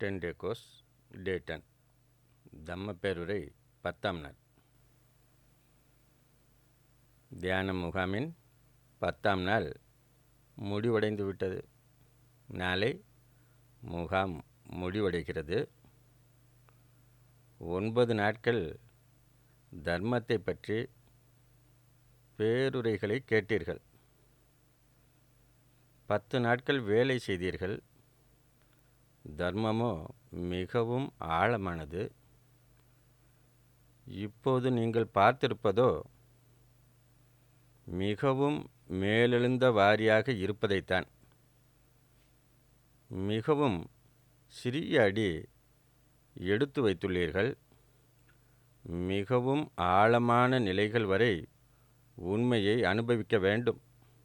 டென்டேகோஸ் Dayton தம்மப்பேருரை பத்தாம் நாள் தியான முகாமின் பத்தாம் நாள் முடிவடைந்து விட்டது நாளை முகாம் முடிவடைகிறது ஒன்பது நாட்கள் தர்மத்தை பற்றி பேருரைகளை கேட்டீர்கள் பத்து நாட்கள் வேலை செய்தீர்கள் தர்மமோ மிகவும் ஆழமானது இப்போது நீங்கள் பார்த்திருப்பதோ மிகவும் மேலெழுந்த வாரியாக இருப்பதைத்தான் மிகவும் சிறிய அடி எடுத்து வைத்துள்ளீர்கள் மிகவும் ஆழமான நிலைகள் வரை உண்மையை அனுபவிக்க வேண்டும்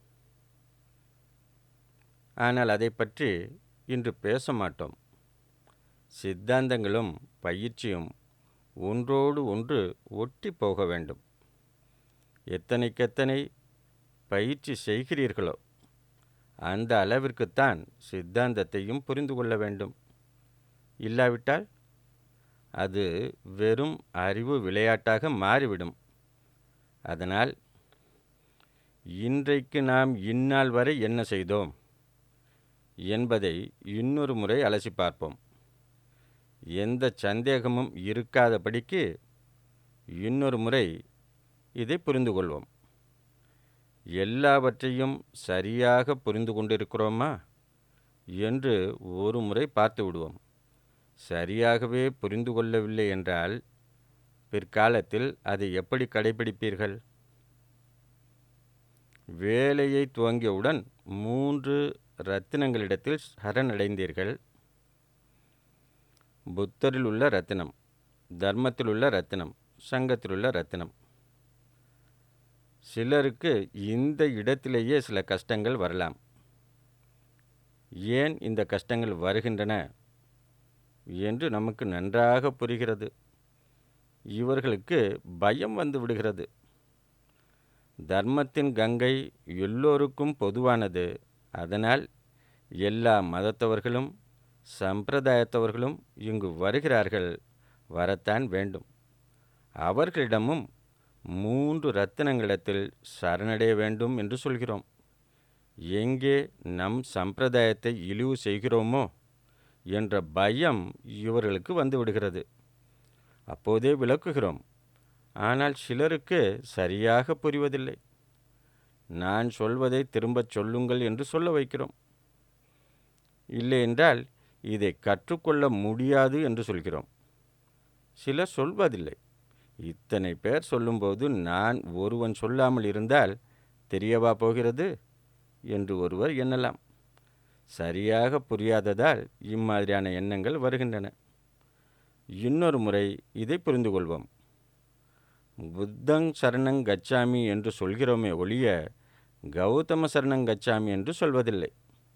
ஆனால் அதை பற்றி இன்று பேச மாட்டோம் சித்தாந்தங்களும் பயிற்சியும் ஒன்றோடு ஒன்று ஒட்டி போக வேண்டும் எத்தனைக்கெத்தனை பயிற்சி செய்கிறீர்களோ அந்த அளவிற்குத்தான் சித்தாந்தத்தையும் புரிந்து கொள்ள வேண்டும் இல்லாவிட்டால் அது வெறும் அறிவு விளையாட்டாக மாறிவிடும் அதனால் இன்றைக்கு நாம் இந்நாள் வரை என்ன செய்தோம் என்பதை இன்னொரு முறை அலசி பார்ப்போம் எந்த சந்தேகமும் இருக்காதபடிக்கு இன்னொரு முறை இதை புரிந்து கொள்வோம் எல்லாவற்றையும் சரியாக புரிந்து கொண்டிருக்கிறோமா என்று ஒரு முறை பார்த்து விடுவோம் சரியாகவே புரிந்து கொள்ளவில்லை என்றால் பிற்காலத்தில் அதை எப்படி கடைபிடிப்பீர்கள் வேலையை துவங்கியவுடன் மூன்று ரத்தினங்களிடத்தில் சரணடைந்தீர்கள் புத்தரில் உள்ள ரத்தினம் தர்மத்தில் உள்ள ரத்தினம் சங்கத்தில் உள்ள ரத்தினம் சிலருக்கு இந்த இடத்திலேயே சில கஷ்டங்கள் வரலாம் ஏன் இந்த கஷ்டங்கள் வருகின்றன என்று நமக்கு நன்றாக புரிகிறது இவர்களுக்கு பயம் வந்து விடுகிறது தர்மத்தின் கங்கை எல்லோருக்கும் பொதுவானது அதனால் எல்லா மதத்தவர்களும் சம்பிரதாயத்தவர்களும் இங்கு வருகிறார்கள் வரத்தான் வேண்டும் அவர்களிடமும் மூன்று ரத்தினங்களிடத்தில் சரணடைய வேண்டும் என்று சொல்கிறோம் எங்கே நம் சம்பிரதாயத்தை இழிவு செய்கிறோமோ என்ற பயம் இவர்களுக்கு வந்து விடுகிறது அப்போதே விளக்குகிறோம் ஆனால் சிலருக்கு சரியாக புரிவதில்லை நான் சொல்வதை திரும்பச் சொல்லுங்கள் என்று சொல்ல வைக்கிறோம் இல்லை என்றால் இதை கற்றுக்கொள்ள முடியாது என்று சொல்கிறோம் சிலர் சொல்வதில்லை இத்தனை பேர் சொல்லும்போது நான் ஒருவன் சொல்லாமல் இருந்தால் தெரியவா போகிறது என்று ஒருவர் எண்ணலாம் சரியாக புரியாததால் இம்மாதிரியான எண்ணங்கள் வருகின்றன இன்னொரு முறை இதை புரிந்து கொள்வோம் புத்தங் சரணங் கச்சாமி என்று சொல்கிறோமே ஒழிய கௌதம சரணங் கச்சாமி என்று சொல்வதில்லை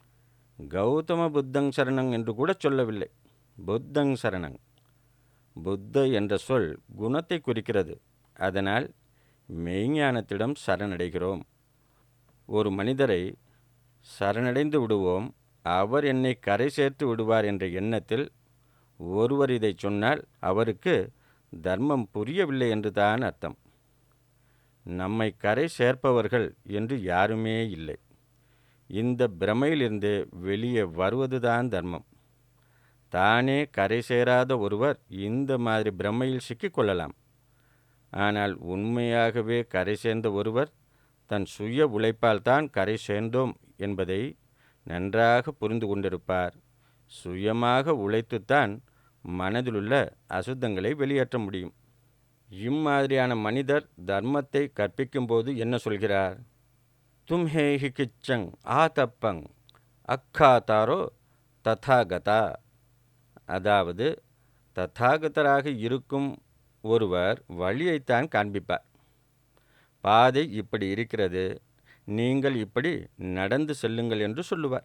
கௌதம புத்தங் சரணங் என்று கூட சொல்லவில்லை புத்தங் சரணங் புத்த என்ற சொல் குணத்தை குறிக்கிறது அதனால் மெய்ஞானத்திடம் சரணடைகிறோம் ஒரு மனிதரை சரணடைந்து விடுவோம் அவர் என்னை கரை சேர்த்து விடுவார் என்ற எண்ணத்தில் ஒருவர் இதை சொன்னால் அவருக்கு தர்மம் புரியவில்லை என்று தான் அர்த்தம் நம்மை கரை சேர்ப்பவர்கள் என்று யாருமே இல்லை இந்த பிரமையிலிருந்து வெளியே வருவதுதான் தர்மம் தானே கரை சேராத ஒருவர் இந்த மாதிரி பிரமையில் சிக்கிக்கொள்ளலாம் ஆனால் உண்மையாகவே கரை சேர்ந்த ஒருவர் தன் சுய உழைப்பால் தான் கரை சேர்ந்தோம் என்பதை நன்றாக புரிந்து கொண்டிருப்பார் சுயமாக உழைத்துத்தான் மனதிலுள்ள அசுத்தங்களை வெளியேற்ற முடியும் இம்மாதிரியான மனிதர் தர்மத்தை கற்பிக்கும்போது என்ன சொல்கிறார் தும்ஹே ஹி கிச்சங் ஆ தப்பங் அக்காத்தாரோ ததாகதா அதாவது ததாகதராக இருக்கும் ஒருவர் வழியைத்தான் காண்பிப்பார் பாதை இப்படி இருக்கிறது நீங்கள் இப்படி நடந்து செல்லுங்கள் என்று சொல்லுவார்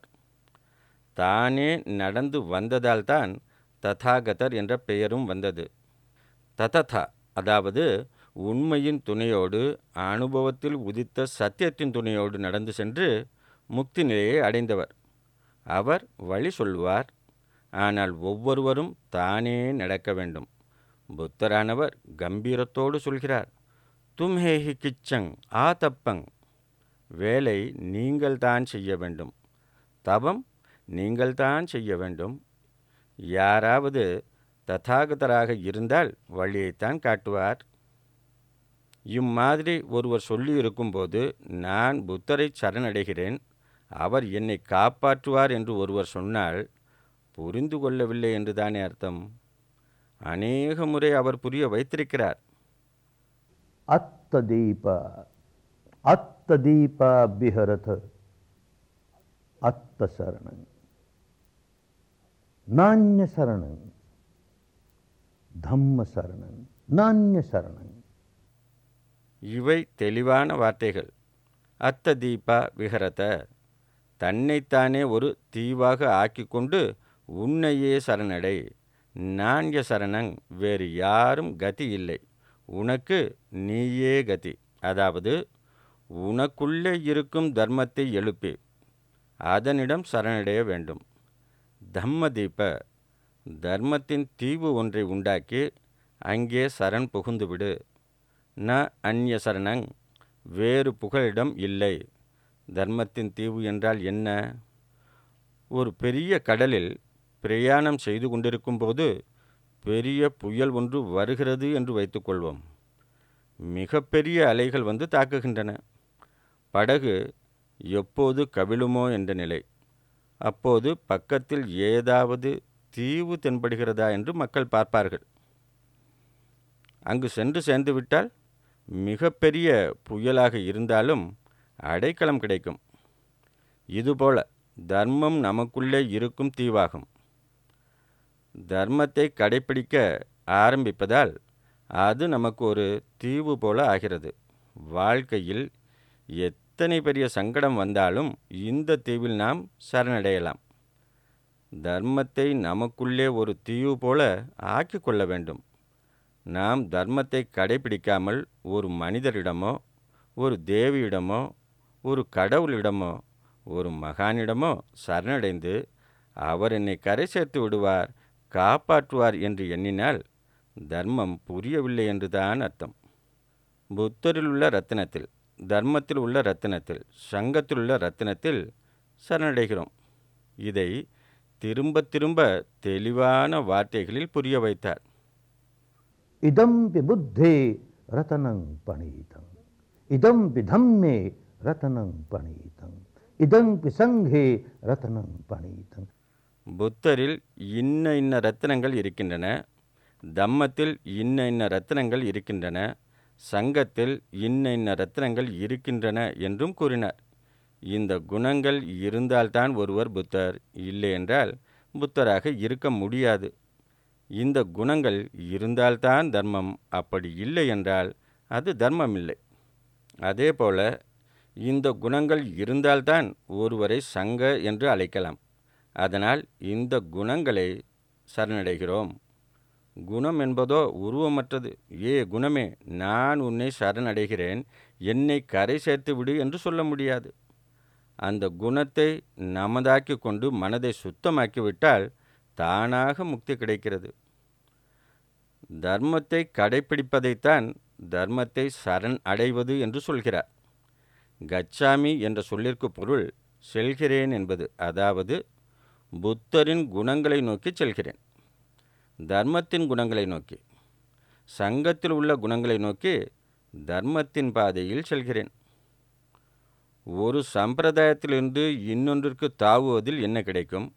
தானே நடந்து வந்ததால் தான் ததாகதர் என்ற பெயரும் வந்தது தததா அதாவது உண்மையின் துணையோடு அனுபவத்தில் உதித்த சத்தியத்தின் துணையோடு நடந்து சென்று முக்தி நிலையை அடைந்தவர் அவர் வழி சொல்லுவார் ஆனால் ஒவ்வொருவரும் தானே நடக்க வேண்டும் புத்தரானவர் கம்பீரத்தோடு சொல்கிறார் தும்ஹேஹி கிச்சங் ஆ தப்பங் வேலை நீங்கள்தான் செய்ய வேண்டும் தவம் நீங்கள்தான் செய்ய வேண்டும் யாராவது ததாகதராக இருந்தால் வழியைத்தான் காட்டுவார் இம்மாதிரி ஒருவர் சொல்லி இருக்கும்போது நான் புத்தரை சரணடைகிறேன் அவர் என்னை காப்பாற்றுவார் என்று ஒருவர் சொன்னால் புரிந்து கொள்ளவில்லை என்று தானே அர்த்தம் அநேக முறை அவர் புரிய வைத்திருக்கிறார் अत्तदीप अत्तदीप बिहरथ अत्तशरणं नान्यशरणं धम्मशरणं नान्यशरणं இவை தெளிவான வார்த்தைகள் அத்த தீபா விஹரத தன்னைத்தானே ஒரு தீவாக ஆக்கிக்கொண்டு உன்னையே சரணடை நான்ய சரணங் வேறு யாரும் கதி இல்லை உனக்கு நீயே கதி அதாவது உனக்குள்ளே இருக்கும் தர்மத்தை எழுப்பி அதனிடம் சரணடைய வேண்டும் தம்ம தீப தர்மத்தின் தீவு ஒன்றை உண்டாக்கி அங்கே சரண் புகுந்துவிடு ந அந்நிய சரணங் வேறு புகலிடம் இல்லை தர்மத்தின் தீவு என்றால் என்ன ஒரு பெரிய கடலில் பிரயாணம் செய்து கொண்டிருக்கும்போது பெரிய புயல் ஒன்று வருகிறது என்று வைத்துக்கொள்வோம் மிகப்பெரிய அலைகள் வந்து தாக்குகின்றன படகு எப்போது கவிழுமோ என்ற நிலை அப்போது பக்கத்தில் ஏதாவது தீவு தென்படுகிறதா என்று மக்கள் பார்ப்பார்கள் அங்கு சென்று சேர்ந்துவிட்டால் மிகப்பெரிய புயலாக இருந்தாலும் அடைக்கலம் கிடைக்கும் இதுபோல தர்மம் நமக்குள்ளே இருக்கும் தீவாகும் தர்மத்தை கடைப்பிடிக்க ஆரம்பிப்பதால் அது நமக்கு ஒரு தீவு போல ஆகிறது வாழ்க்கையில் எத்தனை பெரிய சங்கடம் வந்தாலும் இந்த தீவில் நாம் சரணடையலாம் தர்மத்தை நமக்குள்ளே ஒரு தீவு போல ஆக்கிக் கொள்ள வேண்டும் நாம் தர்மத்தை கடைபிடிக்காமல் ஒரு மனிதரிடமோ ஒரு தேவியிடமோ ஒரு கடவுளிடமோ ஒரு மகானிடமோ சரணடைந்து அவர் என்னை கரை சேர்த்து விடுவார் காப்பாற்றுவார் என்று எண்ணினால் தர்மம் புரியவில்லை என்றுதான் அர்த்தம் புத்தரில் உள்ள ரத்தினத்தில் தர்மத்தில் உள்ள ரத்தினத்தில் சங்கத்தில் உள்ள ரத்தினத்தில் சரணடைகிறோம் இதை திரும்ப திரும்ப தெளிவான வார்த்தைகளில் புரிய வைத்தார் इदम्पि बुद्धे रतनं पणीतम् इदम्पि धम्मे रतनं पणीतम् इदम्पि सङ्घे रतनं पणीतम् புத்தரில் இன்ன இன்ன ரத்தினங்கள் இருக்கின்றன தம்மத்தில் இன்ன இன்ன ரத்தினங்கள் இருக்கின்றன சங்கத்தில் இன்ன இன்ன ரத்தினங்கள் இருக்கின்றன என்றும் கூறினார் இந்த குணங்கள் இருந்தால்தான் ஒருவர் புத்தர் இல்லை என்றால் புத்தராக இருக்க முடியாது இந்த குணங்கள் இருந்தால்தான் தர்மம் அப்படி இல்லை என்றால் அது தர்மம் இல்லை அதே போல இந்த குணங்கள் இருந்தால்தான் ஒருவரை சங்க என்று அழைக்கலாம் அதனால் இந்த குணங்களை சரணடைகிறோம் குணம் என்பதோ உருவமற்றது ஏ குணமே நான் உன்னை சரணடைகிறேன் என்னை கரை சேர்த்து விடு என்று சொல்ல முடியாது அந்த குணத்தை நமதாக்கி கொண்டு மனதை சுத்தமாக்கிவிட்டால் தானாக முக்தி கிடைக்கிறது தர்மத்தை கடைப்பிடிப்பதைத்தான் தர்மத்தை சரண் அடைவது என்று சொல்கிறார் கச்சாமி என்ற சொல்லிற்கு பொருள் செல்கிறேன் என்பது அதாவது புத்தரின் குணங்களை நோக்கி செல்கிறேன் தர்மத்தின் குணங்களை நோக்கி சங்கத்தில் உள்ள குணங்களை நோக்கி தர்மத்தின் பாதையில் செல்கிறேன் ஒரு சம்பிரதாயத்திலிருந்து இன்னொன்றிற்கு தாவுவதில் என்ன கிடைக்கும்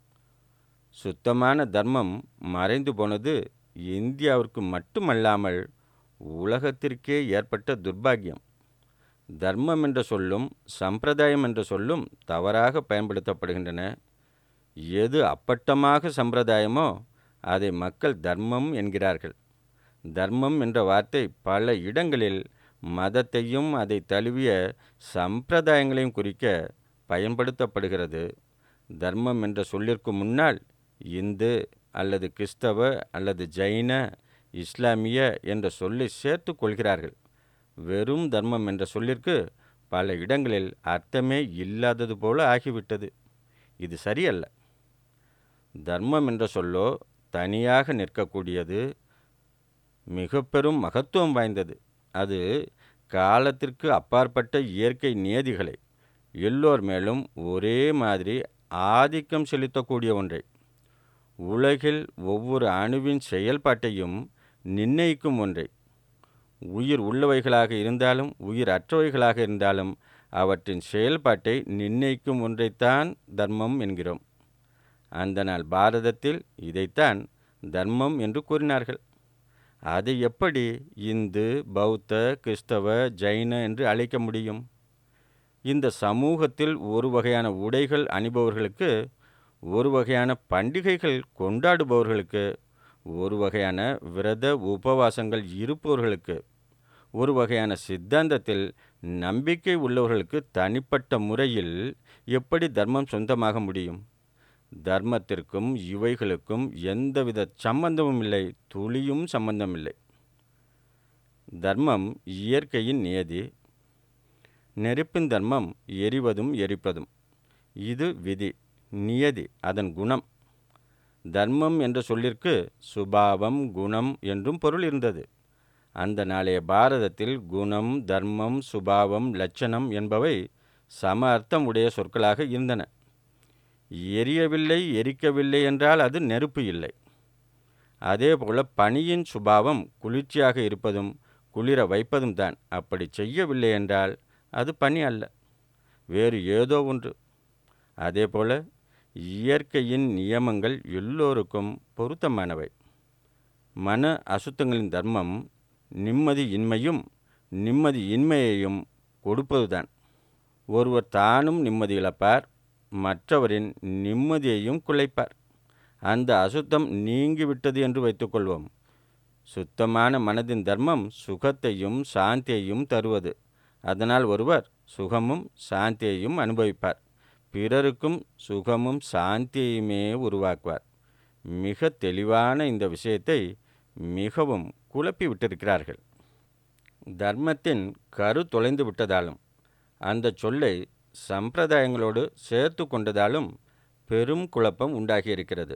சுத்தமான தர்மம் மறைந்து போனது இந்தியாவிற்கு மட்டுமல்லாமல் உலகத்திற்கே ஏற்பட்ட துர்பாக்கியம் தர்மம் என்ற சொல்லும் சம்பிரதாயம் என்ற சொல்லும் தவறாக பயன்படுத்தப்படுகின்றன எது அப்பட்டமாக சம்பிரதாயமோ அதை மக்கள் தர்மம் என்கிறார்கள் தர்மம் என்ற வார்த்தை பல இடங்களில் மதத்தையும் அதை தழுவிய சம்பிரதாயங்களையும் குறிக்க பயன்படுத்தப்படுகிறது தர்மம் என்ற சொல்லிற்கு முன்னால் இந்து அல்லது கிறிஸ்தவ அல்லது ஜைன இஸ்லாமிய என்ற சொல்லை சேர்த்து கொள்கிறார்கள் வெறும் தர்மம் என்ற சொல்லிற்கு பல இடங்களில் அர்த்தமே இல்லாதது போல ஆகிவிட்டது இது சரியல்ல தர்மம் என்ற சொல்லோ தனியாக நிற்கக்கூடியது மிக பெரும் மகத்துவம் வாய்ந்தது அது காலத்திற்கு அப்பாற்பட்ட இயற்கை நியதிகளை எல்லோர் மேலும் ஒரே மாதிரி ஆதிக்கம் செலுத்தக்கூடிய ஒன்றை உலகில் ஒவ்வொரு அணுவின் செயல்பாட்டையும் நிர்ணயிக்கும் ஒன்றை உயிர் உள்ளவைகளாக இருந்தாலும் உயிர் அற்றவைகளாக இருந்தாலும் அவற்றின் செயல்பாட்டை நிர்ணயிக்கும் ஒன்றைத்தான் தர்மம் என்கிறோம் அந்த நாள் பாரதத்தில் இதைத்தான் தர்மம் என்று கூறினார்கள் அதை எப்படி இந்து பௌத்த கிறிஸ்தவ ஜைன என்று அழைக்க முடியும் இந்த சமூகத்தில் ஒரு வகையான உடைகள் அணிபவர்களுக்கு ஒரு வகையான பண்டிகைகள் கொண்டாடுபவர்களுக்கு ஒரு வகையான விரத உபவாசங்கள் இருப்பவர்களுக்கு ஒரு வகையான சித்தாந்தத்தில் நம்பிக்கை உள்ளவர்களுக்கு தனிப்பட்ட முறையில் எப்படி தர்மம் சொந்தமாக முடியும் தர்மத்திற்கும் இவைகளுக்கும் எந்தவித சம்பந்தமும் இல்லை துளியும் சம்பந்தம் இல்லை தர்மம் இயற்கையின் நியதி நெருப்பின் தர்மம் எரிவதும் எரிப்பதும் இது விதி நியதி அதன் குணம் தர்மம் என்ற சொல்லிற்கு சுபாவம் குணம் என்றும் பொருள் இருந்தது அந்த நாளைய பாரதத்தில் குணம் தர்மம் சுபாவம் லட்சணம் என்பவை சம அர்த்தம் உடைய சொற்களாக இருந்தன எரியவில்லை எரிக்கவில்லை என்றால் அது நெருப்பு இல்லை அதேபோல பனியின் சுபாவம் குளிர்ச்சியாக இருப்பதும் குளிர வைப்பதும் தான் அப்படி செய்யவில்லை என்றால் அது பனி அல்ல வேறு ஏதோ ஒன்று அதேபோல இயற்கையின் நியமங்கள் எல்லோருக்கும் பொருத்தமானவை மன அசுத்தங்களின் தர்மம் நிம்மதி இன்மையும் நிம்மதி இன்மையையும் கொடுப்பதுதான் ஒருவர் தானும் நிம்மதி இழப்பார் மற்றவரின் நிம்மதியையும் குலைப்பார் அந்த அசுத்தம் நீங்கிவிட்டது என்று வைத்துக்கொள்வோம் சுத்தமான மனதின் தர்மம் சுகத்தையும் சாந்தியையும் தருவது அதனால் ஒருவர் சுகமும் சாந்தியையும் அனுபவிப்பார் பிறருக்கும் சுகமும் சாந்தியையுமே உருவாக்குவார் மிக தெளிவான இந்த விஷயத்தை மிகவும் குழப்பி விட்டிருக்கிறார்கள் தர்மத்தின் கரு தொலைந்து விட்டதாலும் அந்த சொல்லை சம்பிரதாயங்களோடு சேர்த்து கொண்டதாலும் பெரும் குழப்பம் உண்டாகியிருக்கிறது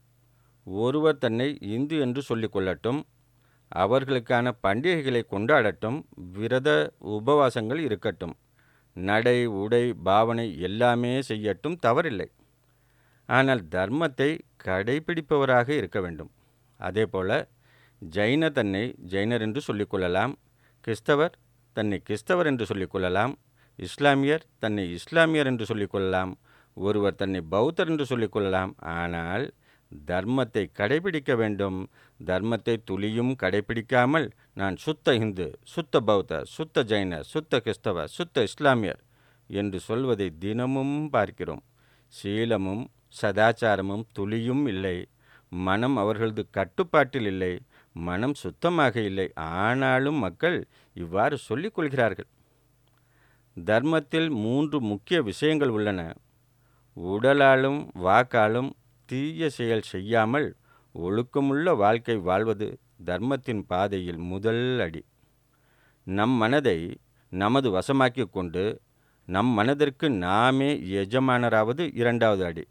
ஒருவர் தன்னை இந்து என்று சொல்லிக்கொள்ளட்டும் அவர்களுக்கான பண்டிகைகளை கொண்டாடட்டும் விரத உபவாசங்கள் இருக்கட்டும் நடை உடை பாவனை எல்லாமே செய்யட்டும் தவறில்லை ஆனால் தர்மத்தை கடைபிடிப்பவராக இருக்க வேண்டும் அதேபோல ஜைன தன்னை ஜைனர் என்று சொல்லிக்கொள்ளலாம் கிறிஸ்தவர் தன்னை கிறிஸ்தவர் என்று சொல்லிக்கொள்ளலாம் இஸ்லாமியர் தன்னை இஸ்லாமியர் என்று சொல்லிக்கொள்ளலாம் ஒருவர் தன்னை பௌத்தர் என்று சொல்லிக்கொள்ளலாம் ஆனால் தர்மத்தை கடைபிடிக்க வேண்டும் தர்மத்தை துளியும் கடைபிடிக்காமல் நான் சுத்த இந்து சுத்த பௌத்த சுத்த ஜைனர் சுத்த கிறிஸ்தவ சுத்த இஸ்லாமியர் என்று சொல்வதை தினமும் பார்க்கிறோம் சீலமும் சதாச்சாரமும் துளியும் இல்லை மனம் அவர்களது கட்டுப்பாட்டில் இல்லை மனம் சுத்தமாக இல்லை ஆனாலும் மக்கள் இவ்வாறு சொல்லிக் கொள்கிறார்கள் தர்மத்தில் மூன்று முக்கிய விஷயங்கள் உள்ளன உடலாலும் வாக்காலும் தீய செயல் செய்யாமல் ஒழுக்கமுள்ள வாழ்க்கை வாழ்வது தர்மத்தின் பாதையில் முதல் அடி நம் மனதை நமது வசமாக்கி கொண்டு நம் மனதிற்கு நாமே எஜமானராவது இரண்டாவது அடி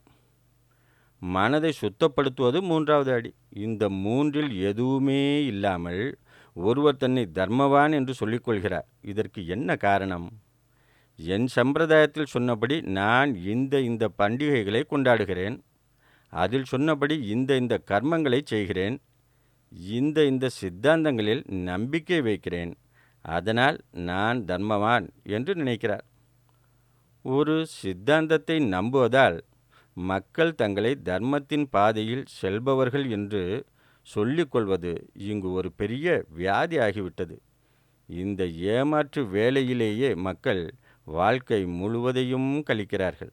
மனதை சுத்தப்படுத்துவது மூன்றாவது அடி இந்த மூன்றில் எதுவுமே இல்லாமல் ஒருவர் தன்னை தர்மவான் என்று சொல்லிக்கொள்கிறார் இதற்கு என்ன காரணம் என் சம்பிரதாயத்தில் சொன்னபடி நான் இந்த இந்த பண்டிகைகளை கொண்டாடுகிறேன் அதில் சொன்னபடி இந்த இந்த கர்மங்களை செய்கிறேன் இந்த இந்த சித்தாந்தங்களில் நம்பிக்கை வைக்கிறேன் அதனால் நான் தர்மவான் என்று நினைக்கிறார் ஒரு சித்தாந்தத்தை நம்புவதால் மக்கள் தங்களை தர்மத்தின் பாதையில் செல்பவர்கள் என்று சொல்லிக்கொள்வது இங்கு ஒரு பெரிய வியாதி ஆகிவிட்டது இந்த ஏமாற்று வேலையிலேயே மக்கள் வாழ்க்கை முழுவதையும் கழிக்கிறார்கள்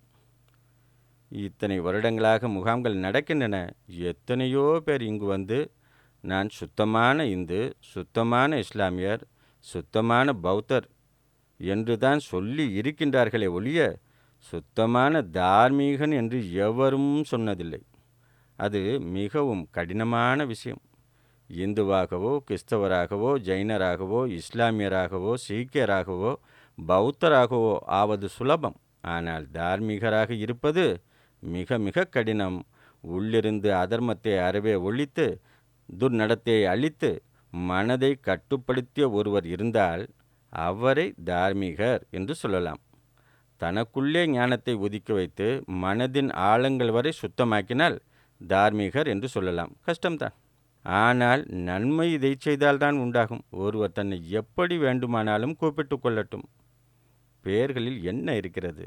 இத்தனை வருடங்களாக முகாம்கள் நடக்கின்றன எத்தனையோ பேர் இங்கு வந்து நான் சுத்தமான இந்து சுத்தமான இஸ்லாமியர் சுத்தமான பௌத்தர் என்று தான் சொல்லி இருக்கின்றார்களே ஒழிய சுத்தமான தார்மீகன் என்று எவரும் சொன்னதில்லை அது மிகவும் கடினமான விஷயம் இந்துவாகவோ கிறிஸ்தவராகவோ ஜைனராகவோ இஸ்லாமியராகவோ சீக்கியராகவோ பௌத்தராகவோ ஆவது சுலபம் ஆனால் தார்மீகராக இருப்பது மிக மிக கடினம் உள்ளிருந்து அதர்மத்தை அறவே ஒழித்து துர்நடத்தையை அழித்து மனதை கட்டுப்படுத்திய ஒருவர் இருந்தால் அவரை தார்மீகர் என்று சொல்லலாம் தனக்குள்ளே ஞானத்தை ஒதுக்கி வைத்து மனதின் ஆழங்கள் வரை சுத்தமாக்கினால் தார்மீகர் என்று சொல்லலாம் கஷ்டம்தான் ஆனால் நன்மை இதை செய்தால்தான் உண்டாகும் ஒருவர் தன்னை எப்படி வேண்டுமானாலும் கூப்பிட்டு கொள்ளட்டும் பெயர்களில் என்ன இருக்கிறது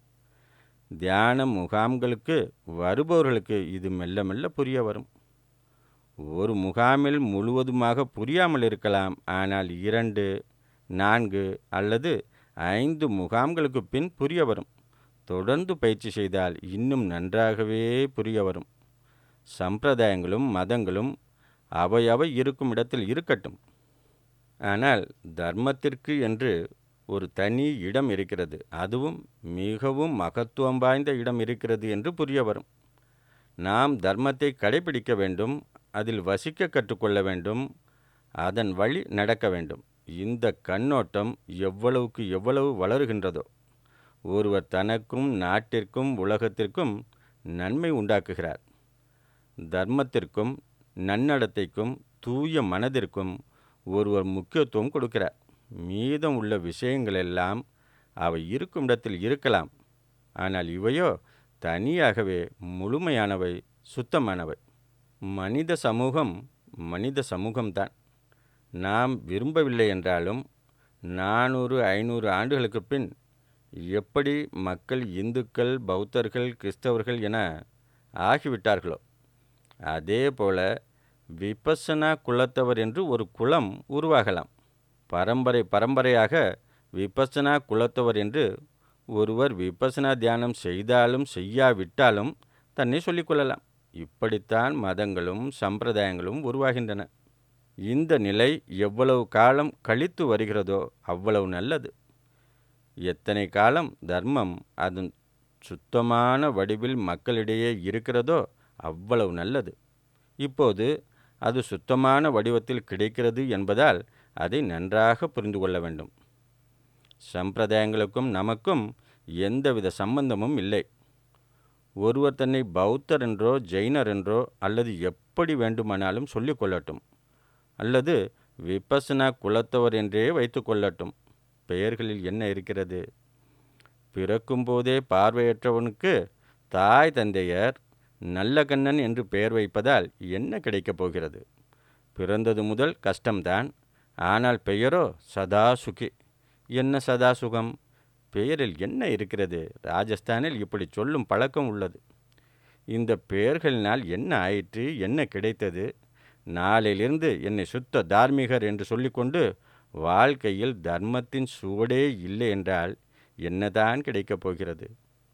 தியான முகாம்களுக்கு வருபவர்களுக்கு இது மெல்ல மெல்ல புரிய வரும் ஒரு முகாமில் முழுவதுமாக புரியாமல் இருக்கலாம் ஆனால் இரண்டு நான்கு அல்லது ஐந்து முகாம்களுக்கு பின் புரிய வரும் தொடர்ந்து பயிற்சி செய்தால் இன்னும் நன்றாகவே புரிய வரும் சம்பிரதாயங்களும் மதங்களும் அவையவை இருக்கும் இடத்தில் இருக்கட்டும் ஆனால் தர்மத்திற்கு என்று ஒரு தனி இடம் இருக்கிறது அதுவும் மிகவும் மகத்துவம் வாய்ந்த இடம் இருக்கிறது என்று புரிய வரும் நாம் தர்மத்தை கடைபிடிக்க வேண்டும் அதில் வசிக்க கற்றுக்கொள்ள வேண்டும் அதன் வழி நடக்க வேண்டும் இந்த கண்ணோட்டம் எவ்வளவுக்கு எவ்வளவு வளருகின்றதோ ஒருவர் தனக்கும் நாட்டிற்கும் உலகத்திற்கும் நன்மை உண்டாக்குகிறார் தர்மத்திற்கும் நன்னடத்தைக்கும் தூய மனதிற்கும் ஒருவர் முக்கியத்துவம் கொடுக்கிறார் மீதம் உள்ள விஷயங்களெல்லாம் அவை இருக்கும் இடத்தில் இருக்கலாம் ஆனால் இவையோ தனியாகவே முழுமையானவை சுத்தமானவை மனித சமூகம் மனித சமூகம்தான் நாம் விரும்பவில்லை என்றாலும் நானூறு ஐநூறு ஆண்டுகளுக்கு பின் எப்படி மக்கள் இந்துக்கள் பௌத்தர்கள் கிறிஸ்தவர்கள் என ஆகிவிட்டார்களோ அதே போல விபசனா குலத்தவர் என்று ஒரு குலம் உருவாகலாம் பரம்பரை பரம்பரையாக விபசனா குலத்தவர் என்று ஒருவர் விபசனா தியானம் செய்தாலும் செய்யாவிட்டாலும் தன்னை சொல்லிக்கொள்ளலாம் இப்படித்தான் மதங்களும் சம்பிரதாயங்களும் உருவாகின்றன இந்த நிலை எவ்வளவு காலம் கழித்து வருகிறதோ அவ்வளவு நல்லது எத்தனை காலம் தர்மம் அதன் சுத்தமான வடிவில் மக்களிடையே இருக்கிறதோ அவ்வளவு நல்லது இப்போது அது சுத்தமான வடிவத்தில் கிடைக்கிறது என்பதால் அதை நன்றாக புரிந்து கொள்ள வேண்டும் சம்பிரதாயங்களுக்கும் நமக்கும் எந்தவித சம்பந்தமும் இல்லை ஒருவர் தன்னை பௌத்தர் என்றோ ஜெயினர் என்றோ அல்லது எப்படி வேண்டுமானாலும் சொல்லிக் கொள்ளட்டும் அல்லது விபசனா குலத்தவர் என்றே வைத்து கொள்ளட்டும் பெயர்களில் என்ன இருக்கிறது பிறக்கும்போதே பார்வையற்றவனுக்கு தாய் தந்தையர் நல்ல கண்ணன் என்று பெயர் வைப்பதால் என்ன கிடைக்கப் போகிறது பிறந்தது முதல் கஷ்டம்தான் ஆனால் பெயரோ சதா சுகி என்ன சதா சுகம் பெயரில் என்ன இருக்கிறது ராஜஸ்தானில் இப்படி சொல்லும் பழக்கம் உள்ளது இந்த பெயர்களினால் என்ன ஆயிற்று என்ன கிடைத்தது நாளிலிருந்து என்னை சுத்த தார்மீகர் என்று சொல்லிக்கொண்டு வாழ்க்கையில் தர்மத்தின் சுவடே இல்லை என்றால் என்னதான் கிடைக்கப் போகிறது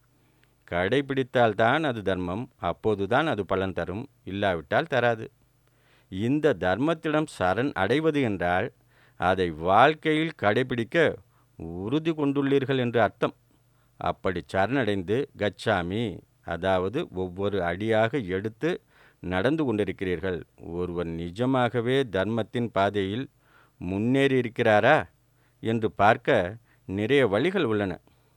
கடைபிடித்தால்தான் அது தர்மம் அப்போதுதான் அது பலன் தரும் இல்லாவிட்டால் தராது இந்த தர்மத்திடம் சரண் அடைவது என்றால் அதை வாழ்க்கையில் கடைபிடிக்க உறுதி கொண்டுள்ளீர்கள் என்று அர்த்தம் அப்படி சரணடைந்து கச்சாமி அதாவது ஒவ்வொரு அடியாக எடுத்து நடந்து கொண்டிருக்கிறீர்கள் ஒருவர் நிஜமாகவே தர்மத்தின் பாதையில் முன்னேறி இருக்கிறாரா என்று பார்க்க நிறைய வழிகள் உள்ளன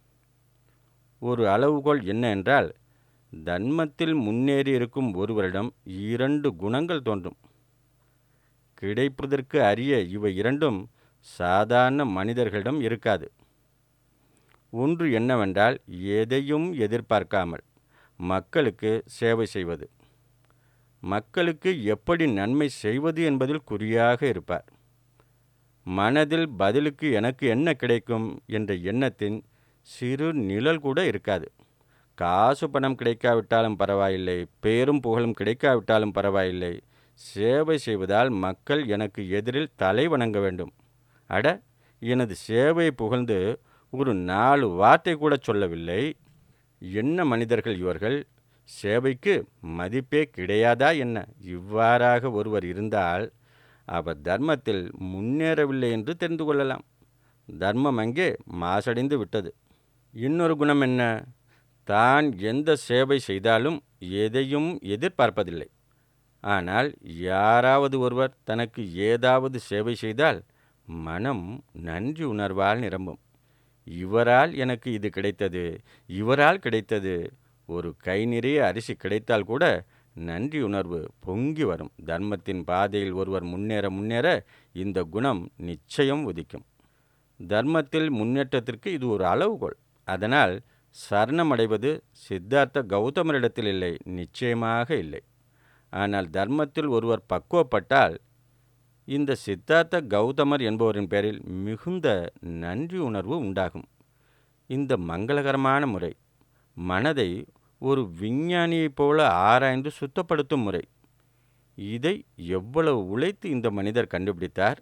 ஒரு அளவுகோல் என்ன என்றால் தர்மத்தில் முன்னேறி இருக்கும் ஒருவரிடம் இரண்டு குணங்கள் தோன்றும் கிடைப்பதற்கு அரிய இவை இரண்டும் சாதாரண மனிதர்களிடம் இருக்காது ஒன்று என்னவென்றால் எதையும் எதிர்பார்க்காமல் மக்களுக்கு சேவை செய்வது மக்களுக்கு எப்படி நன்மை செய்வது என்பதில் குறியாக இருப்பார் மனதில் பதிலுக்கு எனக்கு என்ன கிடைக்கும் என்ற எண்ணத்தின் சிறு நிழல் கூட இருக்காது காசு பணம் கிடைக்காவிட்டாலும் பரவாயில்லை பேரும் புகழும் கிடைக்காவிட்டாலும் பரவாயில்லை சேவை செய்வதால் மக்கள் எனக்கு எதிரில் தலை வணங்க வேண்டும் அட எனது சேவையை புகழ்ந்து ஒரு நாலு வார்த்தை கூட சொல்லவில்லை என்ன மனிதர்கள் இவர்கள் சேவைக்கு மதிப்பே கிடையாதா என்ன இவ்வாறாக ஒருவர் இருந்தால் அவர் தர்மத்தில் முன்னேறவில்லை என்று தெரிந்து கொள்ளலாம் தர்மம் அங்கே மாசடைந்து விட்டது இன்னொரு குணம் என்ன தான் எந்த சேவை செய்தாலும் எதையும் எதிர்பார்ப்பதில்லை ஆனால் யாராவது ஒருவர் தனக்கு ஏதாவது சேவை செய்தால் மனம் நன்றி உணர்வால் நிரம்பும் இவரால் எனக்கு இது கிடைத்தது இவரால் கிடைத்தது ஒரு கை நிறைய அரிசி கிடைத்தால் கூட நன்றி உணர்வு பொங்கி வரும் தர்மத்தின் பாதையில் ஒருவர் முன்னேற முன்னேற இந்த குணம் நிச்சயம் உதிக்கும் தர்மத்தில் முன்னேற்றத்திற்கு இது ஒரு அளவுகோல் அதனால் சரணமடைவது சித்தார்த்த கௌதமரிடத்தில் இல்லை நிச்சயமாக இல்லை ஆனால் தர்மத்தில் ஒருவர் பக்குவப்பட்டால் இந்த சித்தார்த்த கௌதமர் என்பவரின் பேரில் மிகுந்த நன்றி உணர்வு உண்டாகும் இந்த மங்களகரமான முறை மனதை ஒரு விஞ்ஞானியைப் போல ஆராய்ந்து சுத்தப்படுத்தும் முறை இதை எவ்வளவு உழைத்து இந்த மனிதர் கண்டுபிடித்தார்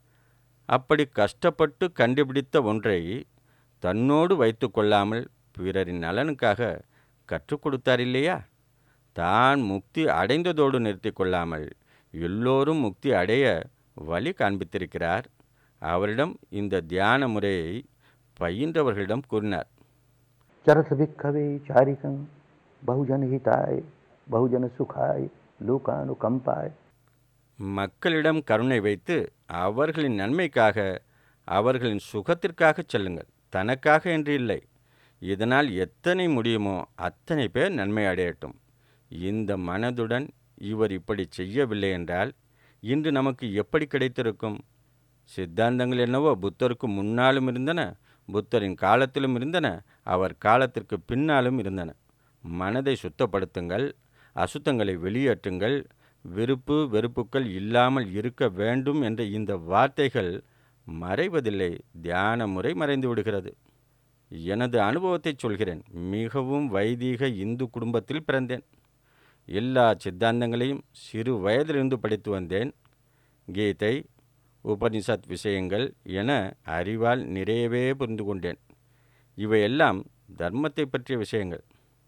அப்படி கஷ்டப்பட்டு கண்டுபிடித்த ஒன்றை தன்னோடு வைத்து கொள்ளாமல் பிறரின் நலனுக்காக கற்றுக் கொடுத்தார் இல்லையா தான் முக்தி அடைந்ததோடு நிறுத்தி கொள்ளாமல் எல்லோரும் முக்தி அடைய வழி காண்பித்திருக்கிறார் அவரிடம் இந்த தியான முறையை பயின்றவர்களிடம் கூறினார் चरथ भिक्खवे चारिकं बहुजन हिताय बहुजन सुखाय लोकानुकंपाय மக்களிடம் கருணை வைத்து அவர்களின் நன்மைக்காக அவர்களின் சுகத்திற்காக செல்லுங்கள் தனக்காக என்று இல்லை இதனால் எத்தனை முடியுமோ அத்தனை பேர் நன்மை அடையட்டும் இந்த மனதுடன் இவர் இப்படி செய்யவில்லை என்றால் இன்று நமக்கு எப்படி கிடைத்திருக்கும் சித்தாந்தங்கள் என்னவோ புத்தருக்கு முன்னாலும் இருந்தன புத்தரின் காலத்திலும் இருந்தன அவர் காலத்திற்கு பின்னாலும் இருந்தன மனதை சுத்தப்படுத்துங்கள் அசுத்தங்களை வெளியேற்றுங்கள் விருப்பு வெறுப்புக்கள் இல்லாமல் இருக்க வேண்டும் என்ற இந்த வார்த்தைகள் மறைவதில்லை தியான முறை மறைந்து விடுகிறது எனது அனுபவத்தை சொல்கிறேன் மிகவும் வைதீக இந்து குடும்பத்தில் பிறந்தேன் எல்லா சித்தாந்தங்களையும் சிறு வயதிலிருந்து படித்து வந்தேன் கீதை உபனிஷத் விஷயங்கள் என அறிவால் நிறையவே புரிந்து கொண்டேன் இவையெல்லாம் தர்மத்தை பற்றிய விஷயங்கள்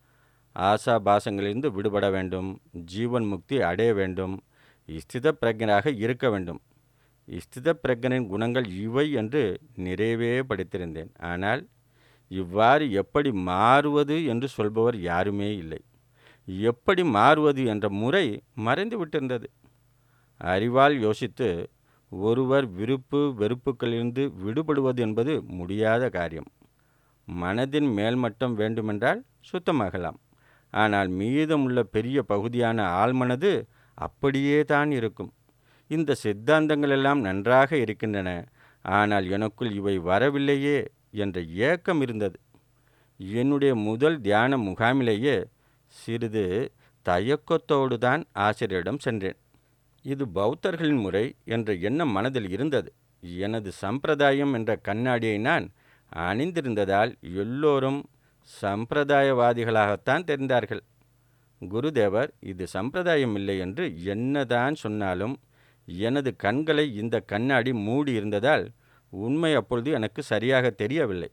ஆசாபாசங்களிலிருந்து விடுபட வேண்டும் ஜீவன் முக்தி அடைய வேண்டும் ஸ்தித பிரஜனாக இருக்க வேண்டும் ஸ்தித பிரஜனின் குணங்கள் இவை என்று நிறையவே படித்திருந்தேன் ஆனால் இவ்வாறு எப்படி மாறுவது என்று சொல்பவர் யாருமே இல்லை எப்படி மாறுவது என்ற முறை மறைந்து விட்டிருந்தது அறிவால் யோசித்து ஒருவர் விருப்பு வெறுப்புகளிலிருந்து விடுபடுவது என்பது முடியாத காரியம் மனதின் மேல்மட்டம் வேண்டுமென்றால் சுத்தமாகலாம் ஆனால் மீதமுள்ள பெரிய பகுதியான ஆழ்மனது அப்படியே தான் இருக்கும் இந்த சித்தாந்தங்கள் எல்லாம் நன்றாக இருக்கின்றன ஆனால் எனக்குள் இவை வரவில்லையே என்ற ஏக்கம் இருந்தது என்னுடைய முதல் தியான முகாமிலேயே சிறிது தயக்கத்தோடு தான் ஆசிரியரிடம் சென்றேன் இது பௌத்தர்களின் முறை என்ற எண்ணம் மனதில் இருந்தது எனது சம்பிரதாயம் என்ற கண்ணாடியை நான் அணிந்திருந்ததால் எல்லோரும் சம்பிரதாயவாதிகளாகத்தான் தெரிந்தார்கள் குருதேவர் இது சம்பிரதாயம் இல்லை என்று என்னதான் சொன்னாலும் எனது கண்களை இந்த கண்ணாடி மூடி இருந்ததால் உண்மை அப்பொழுது எனக்கு சரியாக தெரியவில்லை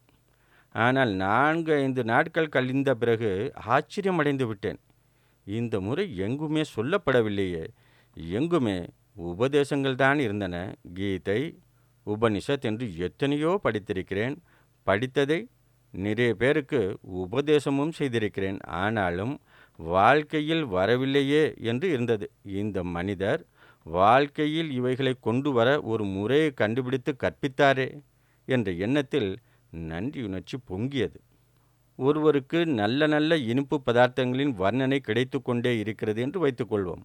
ஆனால் நான்கு ஐந்து நாட்கள் கழிந்த பிறகு ஆச்சரியமடைந்து விட்டேன் இந்த முறை எங்குமே சொல்லப்படவில்லையே எங்குமே உபதேசங்கள் தான் இருந்தன கீதை உபனிஷத் என்று எத்தனையோ படித்திருக்கிறேன் படித்ததை நிறைய பேருக்கு உபதேசமும் செய்திருக்கிறேன் ஆனாலும் வாழ்க்கையில் வரவில்லையே என்று இருந்தது இந்த மனிதர் வாழ்க்கையில் இவைகளை கொண்டு வர ஒரு முறையை கண்டுபிடித்து கற்பித்தாரே என்ற எண்ணத்தில் நன்றியுணர்ச்சி பொங்கியது ஒருவருக்கு நல்ல நல்ல இனிப்பு பதார்த்தங்களின் வர்ணனை கிடைத்து கொண்டே இருக்கிறது என்று வைத்துக்கொள்வோம்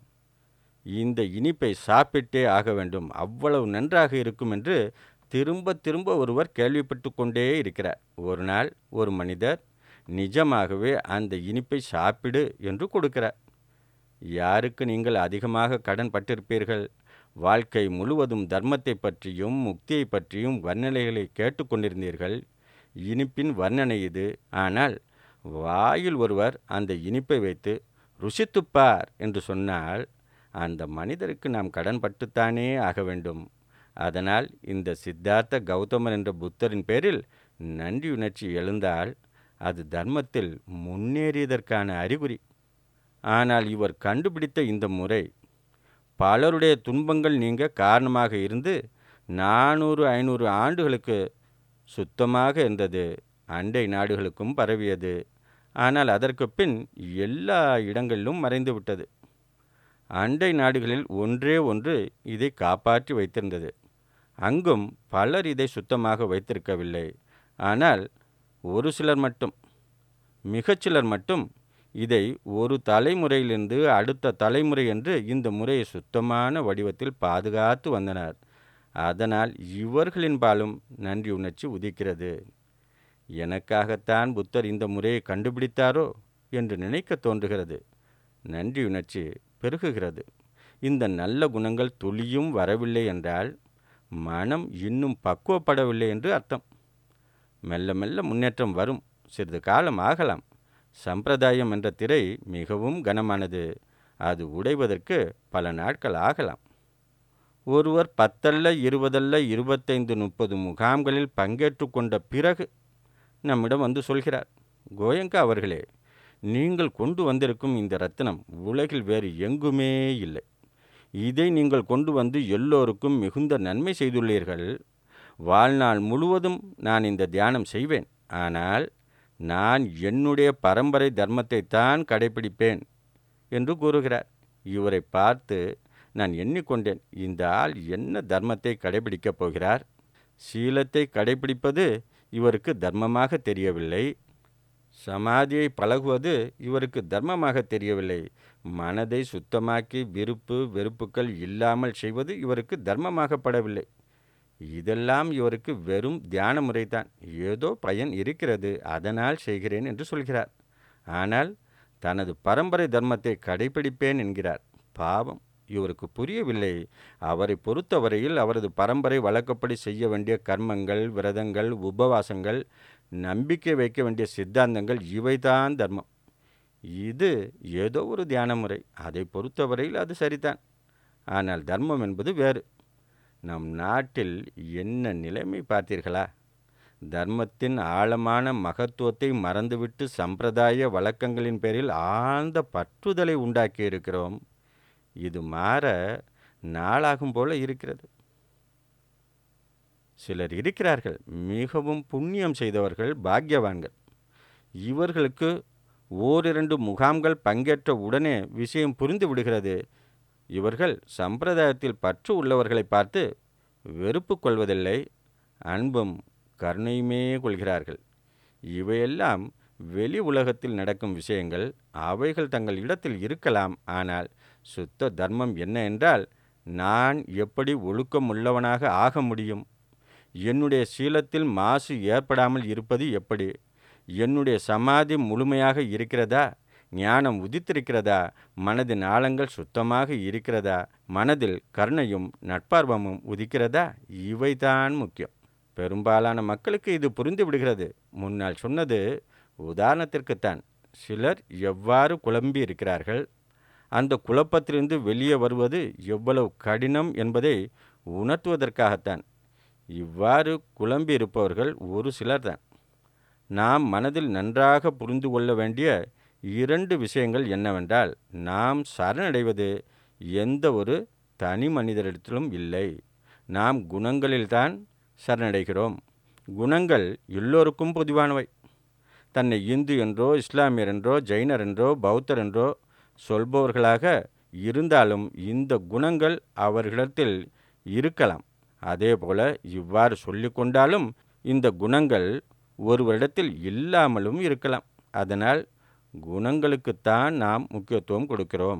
இந்த இனிப்பை சாப்பிட்டே ஆக வேண்டும் அவ்வளவு நன்றாக இருக்கும் என்று திரும்ப திரும்ப ஒருவர் கேள்விப்பட்டு கொண்டே இருக்கிறார் ஒரு நாள் ஒரு மனிதர் நிஜமாகவே அந்த இனிப்பை சாப்பிடு என்று கொடுக்கிறார் யாருக்கு நீங்கள் அதிகமாக கடன் பட்டிருப்பீர்கள் வாழ்க்கை முழுவதும் தர்மத்தை பற்றியும் முக்தியை பற்றியும் வர்ணனைகளை கேட்டுக்கொண்டிருந்தீர்கள் இனிப்பின் வர்ணனை இது ஆனால் வாயில் ஒருவர் அந்த இனிப்பை வைத்து ருசித்துப்பார் என்று சொன்னால் அந்த மனிதருக்கு நாம் கடன் பட்டுத்தானே ஆக வேண்டும் அதனால் இந்த சித்தார்த்த கௌதமர் என்ற புத்தரின் பேரில் நன்றியுணர்ச்சி எழுந்தால் அது தர்மத்தில் முன்னேறியதற்கான அறிகுறி ஆனால் இவர் கண்டுபிடித்த இந்த முறை பலருடைய துன்பங்கள் நீங்க காரணமாக இருந்து நானூறு ஐநூறு ஆண்டுகளுக்கு சுத்தமாக இருந்தது அண்டை நாடுகளுக்கும் பரவியது ஆனால் அதற்கு பின் எல்லா இடங்களிலும் மறைந்து விட்டது அண்டை நாடுகளில் ஒன்றே ஒன்று இதை காப்பாற்றி வைத்திருந்தது அங்கும் பலர் இதை சுத்தமாக வைத்திருக்கவில்லை ஆனால் ஒரு சிலர் மட்டும் மிகச்சிலர் மட்டும் இதை ஒரு தலைமுறையிலிருந்து அடுத்த தலைமுறை என்று இந்த முறையை சுத்தமான வடிவத்தில் பாதுகாத்து வந்தனர் அதனால் இவர்களின் பாலும் நன்றி உணர்ச்சி உதிக்கிறது எனக்காகத்தான் புத்தர் இந்த முறையை கண்டுபிடித்தாரோ என்று நினைக்க தோன்றுகிறது நன்றி உணர்ச்சி பெருகுகிறது இந்த நல்ல குணங்கள் துளியும் வரவில்லை என்றால் மனம் இன்னும் பக்குவப்படவில்லை என்று அர்த்தம் மெல்ல மெல்ல முன்னேற்றம் வரும் சிறிது காலம் ஆகலாம் சம்பிரதாயம் என்ற திரை மிகவும் கனமானது அது உடைவதற்கு பல நாட்கள் ஆகலாம் ஒருவர் பத்தல்ல இருபதல்ல இருபத்தைந்து முப்பது முகாம்களில் பங்கேற்று கொண்ட பிறகு நம்மிடம் வந்து சொல்கிறார் கோயங்கா அவர்களே நீங்கள் கொண்டு வந்திருக்கும் இந்த ரத்தினம் உலகில் வேறு எங்குமே இல்லை இதை நீங்கள் கொண்டு வந்து எல்லோருக்கும் மிகுந்த நன்மை செய்துள்ளீர்கள் வாழ்நாள் முழுவதும் நான் இந்த தியானம் செய்வேன் ஆனால் நான் என்னுடைய பரம்பரை தர்மத்தை தான் கடைபிடிப்பேன் என்று கூறுகிறார் இவரை பார்த்து நான் எண்ணிக்கொண்டேன் இந்த ஆள் என்ன தர்மத்தை கடைபிடிக்கப் போகிறார் சீலத்தை கடைபிடிப்பது இவருக்கு தர்மமாக தெரியவில்லை சமாதியை பழகுவது இவருக்கு தர்மமாக தெரியவில்லை மனதை சுத்தமாக்கி விருப்பு வெறுப்புகள் இல்லாமல் செய்வது இவருக்கு தர்மமாகப்படவில்லை இதெல்லாம் இவருக்கு வெறும் தியான முறைதான் ஏதோ பயன் இருக்கிறது அதனால் செய்கிறேன் என்று சொல்கிறார் ஆனால் தனது பரம்பரை தர்மத்தை கடைபிடிப்பேன் என்கிறார் பாவம் இவருக்கு புரியவில்லை அவரை பொறுத்தவரையில் அவரது பரம்பரை வழக்கப்படி செய்ய வேண்டிய கர்மங்கள் விரதங்கள் உபவாசங்கள் நம்பிக்கை வைக்க வேண்டிய சித்தாந்தங்கள் இவைதான் தர்மம் இது ஏதோ ஒரு தியான முறை அதை பொறுத்தவரையில் அது சரிதான் ஆனால் தர்மம் என்பது வேறு நம் நாட்டில் என்ன நிலைமை பார்த்தீர்களா தர்மத்தின் ஆழமான மகத்துவத்தை மறந்துவிட்டு சம்பிரதாய வழக்கங்களின் பேரில் ஆழ்ந்த பற்றுதலை உண்டாக்கி இருக்கிறோம் இது மாற நாளாகும் போல இருக்கிறது சிலர் இருக்கிறார்கள் மிகவும் புண்ணியம் செய்தவர்கள் பாக்கியவான்கள் இவர்களுக்கு ஓரிரண்டு முகாம்கள் பங்கேற்ற உடனே விஷயம் புரிந்து விடுகிறது இவர்கள் சம்பிரதாயத்தில் பற்று உள்ளவர்களை பார்த்து வெறுப்பு கொள்வதில்லை அன்பும் கருணையுமே கொள்கிறார்கள் இவையெல்லாம் வெளி உலகத்தில் நடக்கும் விஷயங்கள் அவைகள் தங்கள் இடத்தில் இருக்கலாம் ஆனால் சுத்த தர்மம் என்ன என்றால் நான் எப்படி ஒழுக்கம் உள்ளவனாக ஆக முடியும் என்னுடைய சீலத்தில் மாசு ஏற்படாமல் இருப்பது எப்படி என்னுடைய சமாதி முழுமையாக இருக்கிறதா ஞானம் உதித்திருக்கிறதா மனதின் ஆழங்கள் சுத்தமாக இருக்கிறதா மனதில் கருணையும் நட்பார்வமும் உதிக்கிறதா இவைதான் முக்கியம் பெரும்பாலான மக்களுக்கு இது புரிந்து விடுகிறது முன்னால் சொன்னது உதாரணத்திற்குத்தான் சிலர் எவ்வாறு குழம்பி இருக்கிறார்கள் அந்த குழப்பத்திலிருந்து வெளியே வருவது எவ்வளவு கடினம் என்பதை உணர்த்துவதற்காகத்தான் இவ்வாறு குழம்பி இருப்பவர்கள் ஒரு சிலர்தான் நாம் மனதில் நன்றாக புரிந்து கொள்ள வேண்டிய இரண்டு விஷயங்கள் என்னவென்றால் நாம் சரணடைவது எந்த ஒரு தனி மனிதரிடத்திலும் இல்லை நாம் குணங்களில்தான் சரணடைகிறோம் குணங்கள் எல்லோருக்கும் பொதுவானவை தன்னை இந்து என்றோ இஸ்லாமியர் என்றோ ஜெயினர் என்றோ பௌத்தர் என்றோ சொல்பவர்களாக இருந்தாலும் இந்த குணங்கள் அவர்களிடத்தில் இருக்கலாம் அதேபோல இவ்வாறு சொல்லிக்கொண்டாலும் இந்த குணங்கள் ஒருவரிடத்தில் இல்லாமலும் இருக்கலாம் அதனால் குணங்களுக்குத்தான் நாம் முக்கியத்துவம் கொடுக்கிறோம்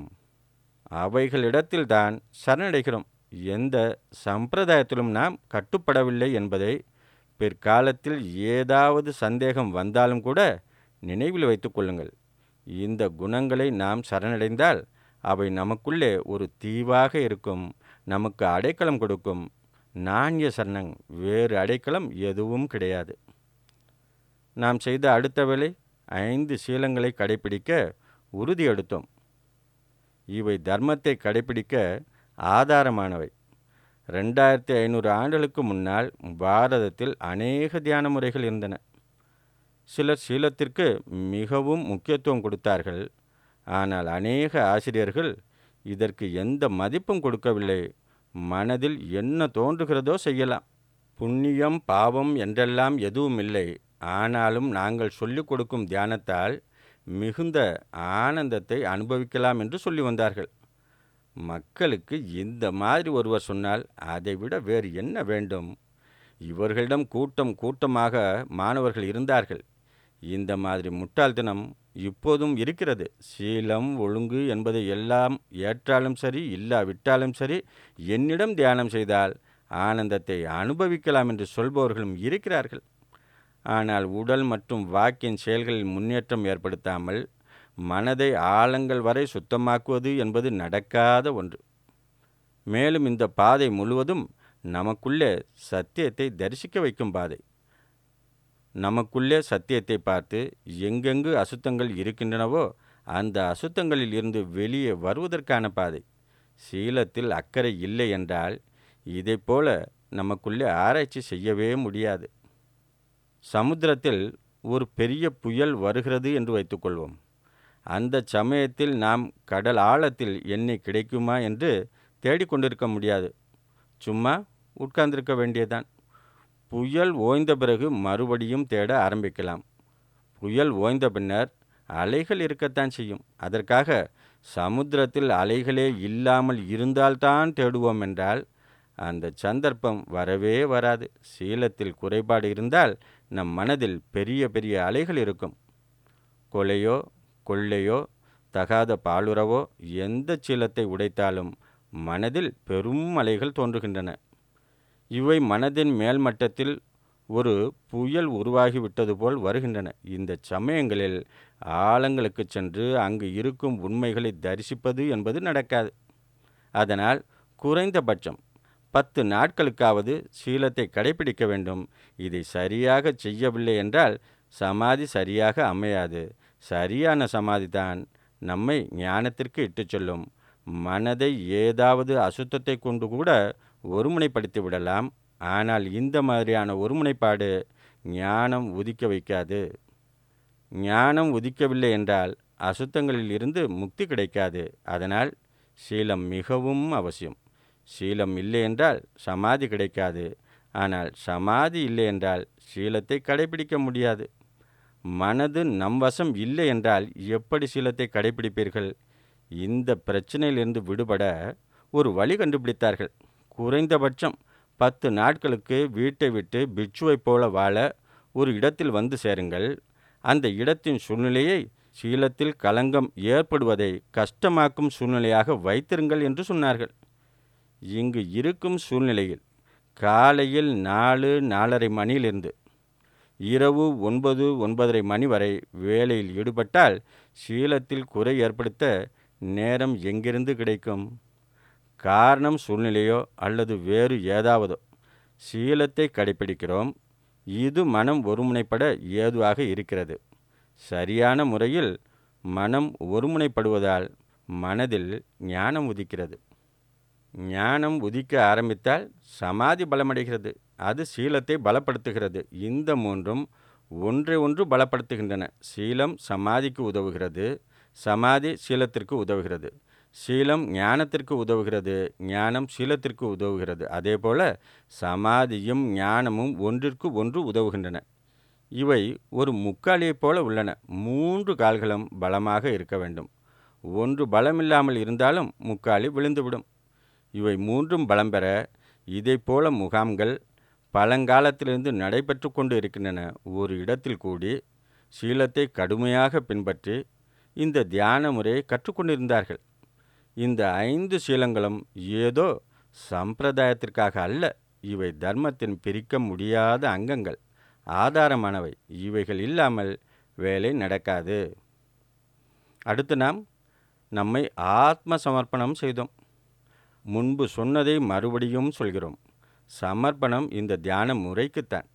அவைகளிடத்தில்தான் சரணடைகிறோம் எந்த சம்பிரதாயத்திலும் நாம் கட்டுப்படவில்லை என்பதை பிற்காலத்தில் ஏதாவது சந்தேகம் வந்தாலும் கூட நினைவில் வைத்து கொள்ளுங்கள் இந்த குணங்களை நாம் சரணடைந்தால் அவை நமக்குள்ளே ஒரு தீவாக இருக்கும் நமக்கு அடைக்கலம் கொடுக்கும் நாண்ய சரணங் வேறு அடைக்கலம் எதுவும் கிடையாது நாம் செய்த அடுத்த வேலை ஐந்து சீலங்களை கடைபிடிக்க உறுதி எடுத்தோம் இவை தர்மத்தை கடைபிடிக்க ஆதாரமானவை ரெண்டாயிரத்தி ஐநூறு ஆண்டுகளுக்கு முன்னால் பாரதத்தில் அநேக தியான முறைகள் இருந்தன சிலர் சீலத்திற்கு மிகவும் முக்கியத்துவம் கொடுத்தார்கள் ஆனால் அநேக ஆசிரியர்கள் இதற்கு எந்த மதிப்பும் கொடுக்கவில்லை மனதில் என்ன தோன்றுகிறதோ செய்யலாம் புண்ணியம் பாவம் என்றெல்லாம் எதுவும் இல்லை ஆனாலும் நாங்கள் சொல்லிக் கொடுக்கும் தியானத்தால் மிகுந்த ஆனந்தத்தை அனுபவிக்கலாம் என்று சொல்லி வந்தார்கள் மக்களுக்கு இந்த மாதிரி ஒருவர் சொன்னால் அதைவிட வேறு என்ன வேண்டும் இவர்களிடம் கூட்டம் கூட்டமாக மாணவர்கள் இருந்தார்கள் இந்த மாதிரி முட்டாள்தனம் இப்போதும் இருக்கிறது சீலம் ஒழுங்கு என்பதை எல்லாம் ஏற்றாலும் சரி இல்லாவிட்டாலும் சரி என்னிடம் தியானம் செய்தால் ஆனந்தத்தை அனுபவிக்கலாம் என்று சொல்பவர்களும் இருக்கிறார்கள் ஆனால் உடல் மற்றும் வாக்கின் செயல்களில் முன்னேற்றம் ஏற்படுத்தாமல் மனதை ஆழங்கள் வரை சுத்தமாக்குவது என்பது நடக்காத ஒன்று மேலும் இந்த பாதை முழுவதும் நமக்குள்ளே சத்தியத்தை தரிசிக்க வைக்கும் பாதை நமக்குள்ளே சத்தியத்தை பார்த்து எங்கெங்கு அசுத்தங்கள் இருக்கின்றனவோ அந்த அசுத்தங்களில் இருந்து வெளியே வருவதற்கான பாதை சீலத்தில் அக்கறை இல்லை என்றால் இதைப்போல நமக்குள்ளே ஆராய்ச்சி செய்யவே முடியாது சமுத்திரத்தில் ஒரு பெரிய புயல் வருகிறது என்று வைத்துக்கொள்வோம் அந்த சமயத்தில் நாம் கடல் ஆழத்தில் எண்ணெய் கிடைக்குமா என்று தேடிக்கொண்டிருக்க முடியாது சும்மா உட்கார்ந்திருக்க வேண்டியதுதான் புயல் ஓய்ந்த பிறகு மறுபடியும் தேட ஆரம்பிக்கலாம் புயல் ஓய்ந்த பின்னர் அலைகள் இருக்கத்தான் செய்யும் அதற்காக சமுத்திரத்தில் அலைகளே இல்லாமல் இருந்தால்தான் தேடுவோம் என்றால் அந்த சந்தர்ப்பம் வரவே வராது சீலத்தில் குறைபாடு இருந்தால் நம் மனதில் பெரிய பெரிய அலைகள் இருக்கும் கொலையோ கொள்ளையோ தகாத பாலுறவோ எந்த சீலத்தை உடைத்தாலும் மனதில் பெரும் அலைகள் தோன்றுகின்றன இவை மனதின் மேல்மட்டத்தில் ஒரு புயல் உருவாகிவிட்டது போல் வருகின்றன இந்த சமயங்களில் ஆழங்களுக்கு சென்று அங்கு இருக்கும் உண்மைகளை தரிசிப்பது என்பது நடக்காது அதனால் குறைந்தபட்சம் பத்து நாட்களுக்காவது சீலத்தை கடைபிடிக்க வேண்டும் இதை சரியாக செய்யவில்லை என்றால் சமாதி சரியாக அமையாது சரியான சமாதி தான் நம்மை ஞானத்திற்கு இட்டுச் செல்லும் மனதை ஏதாவது அசுத்தத்தை கொண்டு கூட ஒருமுனைப்படுத்தி விடலாம் ஆனால் இந்த மாதிரியான ஒருமுனைப்பாடு ஞானம் உதிக்க வைக்காது ஞானம் உதிக்கவில்லை என்றால் அசுத்தங்களில் இருந்து முக்தி கிடைக்காது அதனால் சீலம் மிகவும் அவசியம் சீலம் இல்லை என்றால் சமாதி கிடைக்காது ஆனால் சமாதி இல்லை என்றால் சீலத்தை கடைபிடிக்க முடியாது மனது நம் வசம் இல்லை என்றால் எப்படி சீலத்தை கடைபிடிப்பீர்கள் இந்த பிரச்சனையிலிருந்து விடுபட ஒரு வழி கண்டுபிடித்தார்கள் குறைந்தபட்சம் பத்து நாட்களுக்கு வீட்டை விட்டு பிட்சுவைப் போல வாழ ஒரு இடத்தில் வந்து சேருங்கள் அந்த இடத்தின் சூழ்நிலையை சீலத்தில் களங்கம் ஏற்படுவதை கஷ்டமாக்கும் சூழ்நிலையாக வைத்திருங்கள் என்று சொன்னார்கள் இங்கு இருக்கும் சூழ்நிலையில் காலையில் நாலு நாலரை மணியிலிருந்து இரவு ஒன்பது ஒன்பதரை மணி வரை வேலையில் ஈடுபட்டால் சீலத்தில் குறை ஏற்படுத்த நேரம் எங்கிருந்து கிடைக்கும் காரணம் சூழ்நிலையோ அல்லது வேறு ஏதாவதோ சீலத்தை கடைபிடிக்கிறோம் இது மனம் ஒருமுனைப்பட ஏதுவாக இருக்கிறது சரியான முறையில் மனம் ஒருமுனைப்படுவதால் மனதில் ஞானம் உதிக்கிறது ஞானம் உதிக்க ஆரம்பித்தால் சமாதி பலமடைகிறது அது சீலத்தை பலப்படுத்துகிறது இந்த மூன்றும் ஒன்றை ஒன்று பலப்படுத்துகின்றன சீலம் சமாதிக்கு உதவுகிறது சமாதி சீலத்திற்கு உதவுகிறது சீலம் ஞானத்திற்கு உதவுகிறது ஞானம் சீலத்திற்கு உதவுகிறது அதேபோல சமாதியும் ஞானமும் ஒன்றிற்கு ஒன்று உதவுகின்றன இவை ஒரு முக்காலியைப் போல உள்ளன மூன்று கால்களும் பலமாக இருக்க வேண்டும் ஒன்று பலமில்லாமல் இருந்தாலும் முக்காலி விழுந்துவிடும் இவை மூன்றும் பலம் பெற இதைப் போல முகாம்கள் பழங்காலத்திலிருந்து நடைபெற்று கொண்டு இருக்கின்றன ஒரு இடத்தில் கூடி சீலத்தை கடுமையாக பின்பற்றி இந்த தியான முறையை கற்றுக்கொண்டிருந்தார்கள் இந்த ஐந்து சீலங்களும் ஏதோ சம்பிரதாயத்திற்காக அல்ல இவை தர்மத்தின் பிரிக்க முடியாத அங்கங்கள் ஆதாரமானவை இவைகள் இல்லாமல் வேலை நடக்காது அடுத்து நாம் நம்மை ஆத்ம சமர்ப்பணம் செய்தோம் முன்பு சொன்னதை மறுபடியும் சொல்கிறோம் சமர்ப்பணம் இந்த தியான முறைக்குத்தான்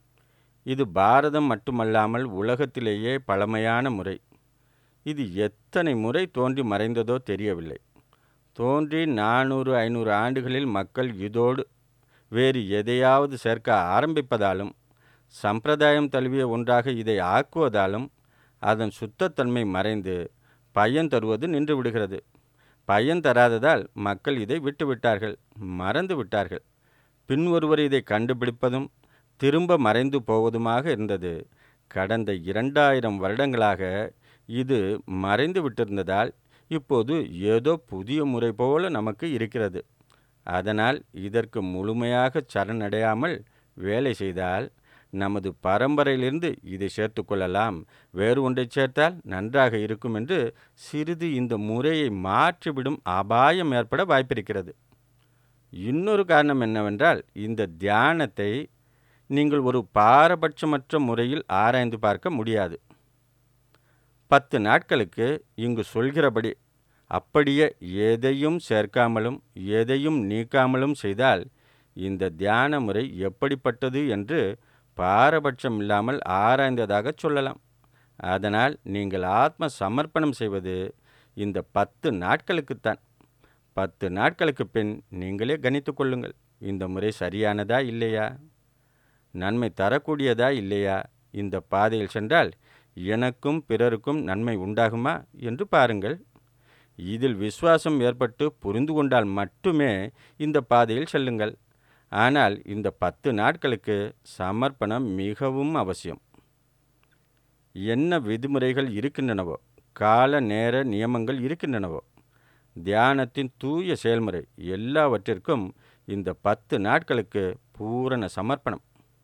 இது பாரதம் மட்டுமல்லாமல் உலகத்திலேயே பழமையான முறை இது எத்தனை முறை தோன்றி மறைந்ததோ தெரியவில்லை தோன்றி நானூறு ஐநூறு ஆண்டுகளில் மக்கள் இதோடு வேறு எதையாவது சேர்க்க ஆரம்பிப்பதாலும் சம்பிரதாயம் தழுவிய ஒன்றாக இதை ஆக்குவதாலும் அதன் சுத்தத்தன்மை மறைந்து பயன் தருவது நின்று விடுகிறது பயன் தராததால் மக்கள் இதை விட்டுவிட்டார்கள் மறந்து விட்டார்கள் பின் ஒருவர் இதை கண்டுபிடிப்பதும் திரும்ப மறைந்து போவதுமாக இருந்தது கடந்த இரண்டாயிரம் வருடங்களாக இது மறைந்து விட்டிருந்ததால் இப்போது ஏதோ புதிய முறை போல நமக்கு இருக்கிறது அதனால் இதற்கு முழுமையாக சரணடையாமல் வேலை செய்தால் நமது பரம்பரையிலிருந்து இதை சேர்த்து கொள்ளலாம் வேறு ஒன்றை சேர்த்தால் நன்றாக இருக்கும் என்று சிறிது இந்த முறையை மாற்றிவிடும் அபாயம் ஏற்பட வாய்ப்பிருக்கிறது இன்னொரு காரணம் என்னவென்றால் இந்த தியானத்தை நீங்கள் ஒரு பாரபட்சமற்ற முறையில் ஆராய்ந்து பார்க்க முடியாது பத்து நாட்களுக்கு இங்கு சொல்கிறபடி அப்படியே எதையும் சேர்க்காமலும் எதையும் நீக்காமலும் செய்தால் இந்த தியான முறை எப்படிப்பட்டது என்று பாரபட்சம் இல்லாமல் ஆராய்ந்ததாக சொல்லலாம் அதனால் நீங்கள் ஆத்ம சமர்ப்பணம் செய்வது இந்த பத்து நாட்களுக்குத்தான் பத்து நாட்களுக்கு பின் நீங்களே கணித்து கொள்ளுங்கள் இந்த முறை சரியானதா இல்லையா நன்மை தரக்கூடியதா இல்லையா இந்த பாதையில் சென்றால் எனக்கும் பிறருக்கும் நன்மை உண்டாகுமா என்று பாருங்கள் இதில் விசுவாசம் ஏற்பட்டு புரிந்து கொண்டால் மட்டுமே இந்த பாதையில் செல்லுங்கள் ஆனால் இந்த பத்து நாட்களுக்கு சமர்ப்பணம் மிகவும் அவசியம் என்ன விதிமுறைகள் இருக்கின்றனவோ கால நேர நியமங்கள் இருக்கின்றனவோ தியானத்தின் தூய செயல்முறை எல்லாவற்றிற்கும் இந்த பத்து நாட்களுக்கு பூரண சமர்ப்பணம்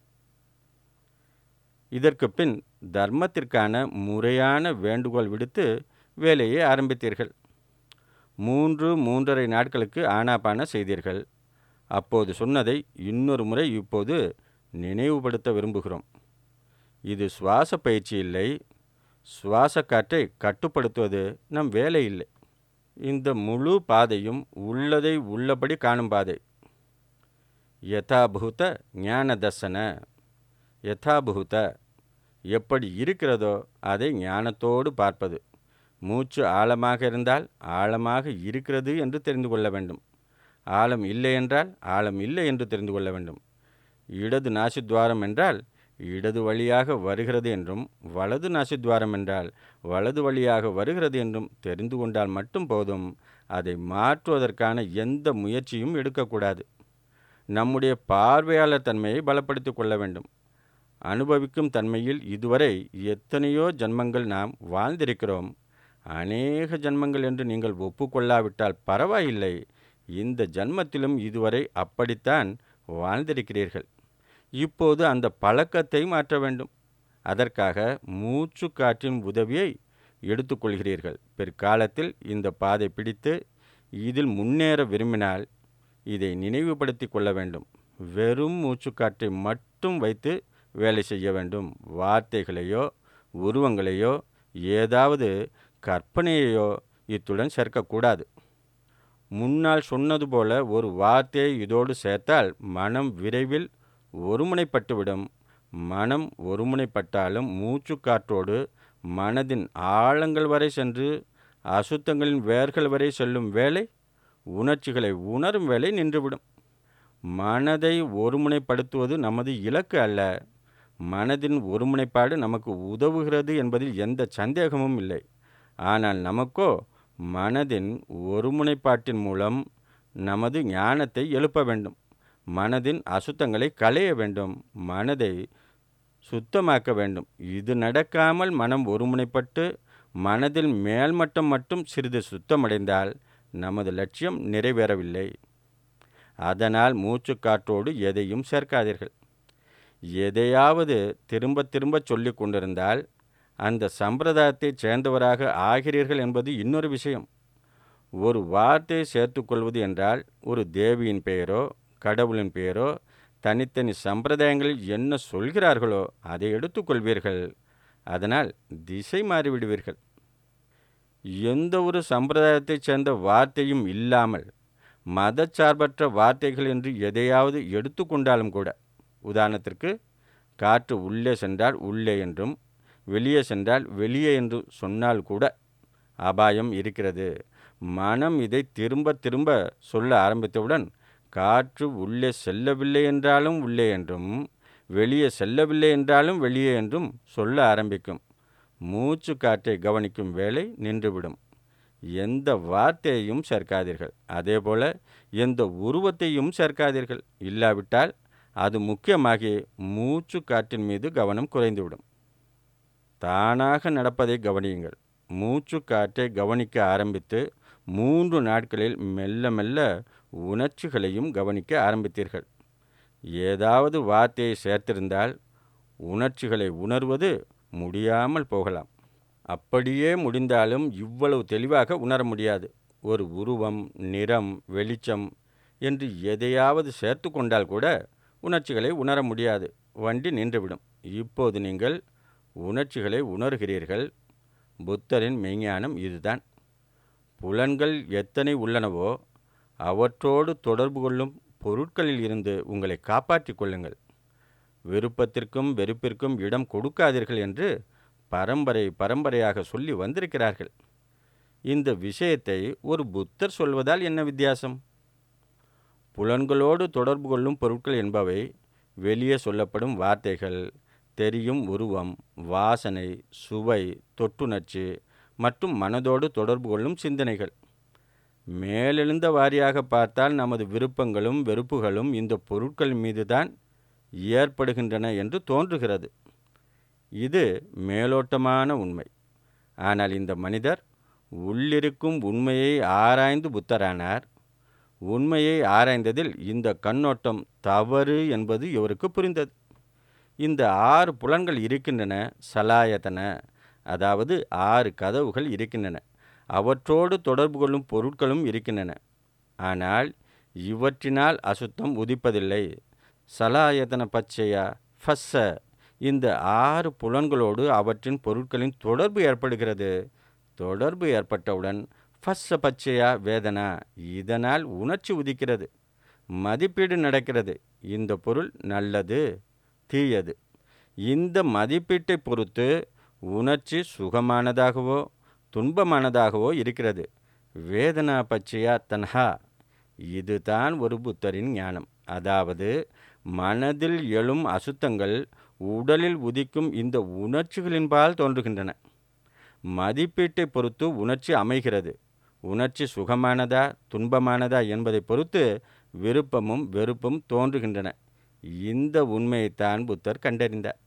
இதற்கு பின் தர்மத்திற்கான முறையான வேண்டுகோள் விடுத்து வேலையை ஆரம்பித்தீர்கள் மூன்று மூன்றரை நாட்களுக்கு ஆனாபான செய்தீர்கள் அப்போது சொன்னதை இன்னொரு முறை இப்போது நினைவுபடுத்த விரும்புகிறோம் இது சுவாச பயிற்சி இல்லை சுவாச காற்றை கட்டுப்படுத்துவது நம் வேலை இல்லை இந்த முழு பாதையும் உள்ளதை உள்ளபடி காணும் பாதை யதாபூத ஞான தர்சன யதாபூத எப்படி இருக்கிறதோ அதை ஞானத்தோடு பார்ப்பது மூச்சு ஆழமாக இருந்தால் ஆழமாக இருக்கிறது என்று தெரிந்து கொள்ள வேண்டும் ஆழம் இல்லை என்றால் ஆழம் இல்லை என்று தெரிந்து கொள்ள வேண்டும் இடது நாசித்வாரம் என்றால் இடது வழியாக வருகிறது என்றும் வலது நாசித்வாரம் என்றால் வலது வழியாக வருகிறது என்றும் தெரிந்து கொண்டால் மட்டும் போதும் அதை மாற்றுவதற்கான எந்த முயற்சியும் எடுக்கக்கூடாது நம்முடைய பார்வையாளர் தன்மையை பலப்படுத்தி கொள்ள வேண்டும் அனுபவிக்கும் தன்மையில் இதுவரை எத்தனையோ ஜன்மங்கள் நாம் வாழ்ந்திருக்கிறோம் அநேக ஜன்மங்கள் என்று நீங்கள் ஒப்புக்கொள்ளாவிட்டால் பரவாயில்லை இந்த ஜன்மத்திலும் இதுவரை அப்படித்தான் வாழ்ந்திருக்கிறீர்கள் இப்போது அந்த பழக்கத்தை மாற்ற வேண்டும் அதற்காக மூச்சு காற்றின் உதவியை எடுத்துக்கொள்கிறீர்கள் பிற்காலத்தில் இந்த பாதை பிடித்து இதில் முன்னேற விரும்பினால் இதை நினைவுபடுத்தி கொள்ள வேண்டும் வெறும் மூச்சுக்காற்றை மட்டும் வைத்து வேலை செய்ய வேண்டும் வார்த்தைகளையோ உருவங்களையோ ஏதாவது கற்பனையையோ இத்துடன் சேர்க்கக்கூடாது முன்னால் சொன்னது போல ஒரு வார்த்தையை இதோடு சேர்த்தால் மனம் விரைவில் ஒருமுனைப்பட்டுவிடும் மனம் ஒருமுனைப்பட்டாலும் மூச்சுக்காற்றோடு மனதின் ஆழங்கள் வரை சென்று அசுத்தங்களின் வேர்கள் வரை செல்லும் வேலை உணர்ச்சிகளை உணரும் வேலை நின்றுவிடும் மனதை ஒருமுனைப்படுத்துவது நமது இலக்கு அல்ல மனதின் ஒருமுனைப்பாடு நமக்கு உதவுகிறது என்பதில் எந்த சந்தேகமும் இல்லை ஆனால் நமக்கோ மனதின் ஒருமுனைப்பாட்டின் மூலம் நமது ஞானத்தை எழுப்ப வேண்டும் மனதின் அசுத்தங்களை களைய வேண்டும் மனதை சுத்தமாக்க வேண்டும் இது நடக்காமல் மனம் ஒருமுனைப்பட்டு மனதில் மேல்மட்டம் மட்டும் சிறிது சுத்தமடைந்தால் நமது லட்சியம் நிறைவேறவில்லை அதனால் மூச்சுக்காற்றோடு எதையும் சேர்க்காதீர்கள் எதையாவது திரும்ப திரும்ப சொல்லி கொண்டிருந்தால் அந்த சம்பிரதாயத்தைச் சேர்ந்தவராக ஆகிறீர்கள் என்பது இன்னொரு விஷயம் ஒரு வார்த்தையை சேர்த்துக்கொள்வது என்றால் ஒரு தேவியின் பெயரோ கடவுளின் பெயரோ தனித்தனி சம்பிரதாயங்களில் என்ன சொல்கிறார்களோ அதை எடுத்துக்கொள்வீர்கள் அதனால் திசை மாறிவிடுவீர்கள் எந்த ஒரு சம்பிரதாயத்தைச் சேர்ந்த வார்த்தையும் இல்லாமல் மதச்சார்பற்ற வார்த்தைகள் என்று எதையாவது எடுத்துக்கொண்டாலும் கூட உதாரணத்திற்கு காற்று உள்ளே சென்றால் உள்ளே என்றும் வெளியே சென்றால் வெளியே என்று சொன்னால் கூட அபாயம் இருக்கிறது மனம் இதை திரும்ப திரும்ப சொல்ல ஆரம்பித்தவுடன் காற்று உள்ளே செல்லவில்லை என்றாலும் உள்ளே என்றும் வெளியே செல்லவில்லை என்றாலும் வெளியே என்றும் சொல்ல ஆரம்பிக்கும் மூச்சு காற்றை கவனிக்கும் வேலை நின்றுவிடும் எந்த வார்த்தையையும் சேர்க்காதீர்கள் அதேபோல எந்த உருவத்தையும் சேர்க்காதீர்கள் இல்லாவிட்டால் அது முக்கியமாகி மூச்சு காற்றின் மீது கவனம் குறைந்துவிடும் தானாக நடப்பதை கவனியுங்கள் மூச்சு காற்றை கவனிக்க ஆரம்பித்து மூன்று நாட்களில் மெல்ல மெல்ல உணர்ச்சிகளையும் கவனிக்க ஆரம்பித்தீர்கள் ஏதாவது வார்த்தையை சேர்த்திருந்தால் உணர்ச்சிகளை உணர்வது முடியாமல் போகலாம் அப்படியே முடிந்தாலும் இவ்வளவு தெளிவாக உணர முடியாது ஒரு உருவம் நிறம் வெளிச்சம் என்று எதையாவது சேர்த்து கொண்டால் கூட உணர்ச்சிகளை உணர முடியாது வண்டி நின்றுவிடும் இப்போது நீங்கள் உணர்ச்சிகளை உணர்கிறீர்கள் புத்தரின் மெய்ஞானம் இதுதான் புலன்கள் எத்தனை உள்ளனவோ அவற்றோடு தொடர்பு கொள்ளும் பொருட்களில் இருந்து உங்களை காப்பாற்றிக் கொள்ளுங்கள் விருப்பத்திற்கும் வெறுப்பிற்கும் இடம் கொடுக்காதீர்கள் என்று பரம்பரை பரம்பரையாக சொல்லி வந்திருக்கிறார்கள் இந்த விஷயத்தை ஒரு புத்தர் சொல்வதால் என்ன வித்தியாசம் புலன்களோடு தொடர்பு கொள்ளும் பொருட்கள் என்பவை வெளியே சொல்லப்படும் வார்த்தைகள் தெரியும் உருவம் வாசனை சுவை தொட்டுணர்ச்சி மற்றும் மனதோடு தொடர்பு கொள்ளும் சிந்தனைகள் மேலெழுந்த வாரியாக பார்த்தால் நமது விருப்பங்களும் வெறுப்புகளும் இந்த பொருட்கள் மீதுதான் ஏற்படுகின்றன என்று தோன்றுகிறது இது மேலோட்டமான உண்மை ஆனால் இந்த மனிதர் உள்ளிருக்கும் உண்மையை ஆராய்ந்து புத்தரானார் உண்மையை ஆராய்ந்ததில் இந்த கண்ணோட்டம் தவறு என்பது இவருக்கு புரிந்தது இந்த ஆறு புலன்கள் இருக்கின்றன சலாயத்தன அதாவது ஆறு கதவுகள் இருக்கின்றன அவற்றோடு தொடர்பு கொள்ளும் பொருட்களும் இருக்கின்றன ஆனால் இவற்றினால் அசுத்தம் உதிப்பதில்லை சலாயத்தன பச்சையா ஃபஸ்ஸ இந்த ஆறு புலன்களோடு அவற்றின் பொருட்களின் தொடர்பு ஏற்படுகிறது தொடர்பு ஏற்பட்டவுடன் ஃபஸ்ஸ பச்சையா வேதனா இதனால் உணர்ச்சி உதிக்கிறது மதிப்பீடு நடக்கிறது இந்த பொருள் நல்லது தீயது இந்த மதிப்பீட்டை பொறுத்து உணர்ச்சி சுகமானதாகவோ துன்பமானதாகவோ இருக்கிறது வேதனா பச்சையா தன்ஹா இதுதான் ஒரு புத்தரின் ஞானம் அதாவது மனதில் எழும் அசுத்தங்கள் உடலில் உதிக்கும் இந்த உணர்ச்சிகளின்பால் தோன்றுகின்றன மதிப்பீட்டை பொறுத்து உணர்ச்சி அமைகிறது உணர்ச்சி சுகமானதா துன்பமானதா என்பதை பொறுத்து விருப்பமும் வெறுப்பும் தோன்றுகின்றன இந்த உண்மையைத்தான் புத்தர் கண்டறிந்தார்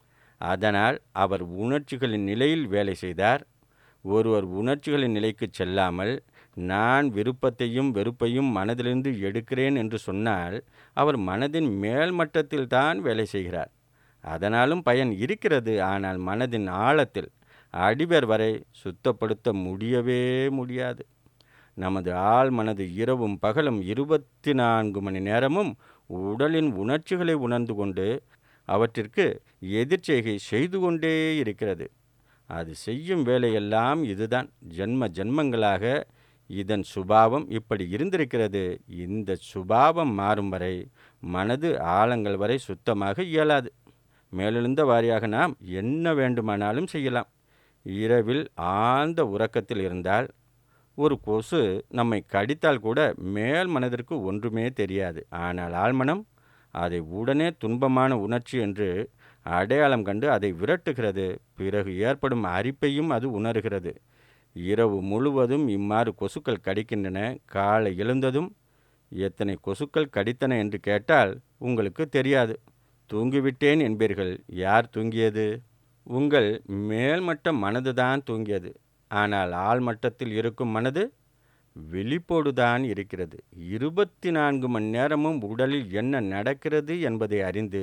அதனால் அவர் உணர்ச்சிகளின் நிலையில் வேலை செய்தார் ஒருவர் உணர்ச்சிகளின் நிலைக்கு செல்லாமல் நான் விருப்பத்தையும் வெறுப்பையும் மனதிலிருந்து எடுக்கிறேன் என்று சொன்னால் அவர் மனதின் மேல் மட்டத்தில் தான் வேலை செய்கிறார் அதனாலும் பயன் இருக்கிறது ஆனால் மனதின் ஆழத்தில் அடிவேர் வரை சுத்தப்படுத்த முடியவே முடியாது நமது ஆள் மனது இரவும் பகலும் இருபத்தி நான்கு மணி நேரமும் உடலின் உணர்ச்சிகளை உணர்ந்து கொண்டு அவற்றிற்கு எதிர்ச்செய்கை செய்து கொண்டே இருக்கிறது அது செய்யும் வேலையெல்லாம் இதுதான் ஜென்ம ஜென்மங்களாக இதன் சுபாவம் இப்படி இருந்திருக்கிறது இந்த சுபாவம் மாறும் வரை மனது ஆழங்கள் வரை சுத்தமாக இயலாது மேலெழுந்த வாரியாக நாம் என்ன வேண்டுமானாலும் செய்யலாம் இரவில் ஆழ்ந்த உறக்கத்தில் இருந்தால் ஒரு கொசு நம்மை கடித்தால் கூட மேல் மனதிற்கு ஒன்றுமே தெரியாது ஆனால் ஆழ்மனம் அதை உடனே துன்பமான உணர்ச்சி என்று அடையாளம் கண்டு அதை விரட்டுகிறது பிறகு ஏற்படும் அரிப்பையும் அது உணர்கிறது இரவு முழுவதும் இம்மாறு கொசுக்கள் கடிக்கின்றன காலை எழுந்ததும் எத்தனை கொசுக்கள் கடித்தன என்று கேட்டால் உங்களுக்கு தெரியாது தூங்கிவிட்டேன் என்பீர்கள் யார் தூங்கியது உங்கள் மேல்மட்ட மனதுதான் தூங்கியது ஆனால் ஆழ்மட்டத்தில் இருக்கும் மனது விழிப்போடுதான் இருக்கிறது இருபத்தி நான்கு மணி நேரமும் உடலில் என்ன நடக்கிறது என்பதை அறிந்து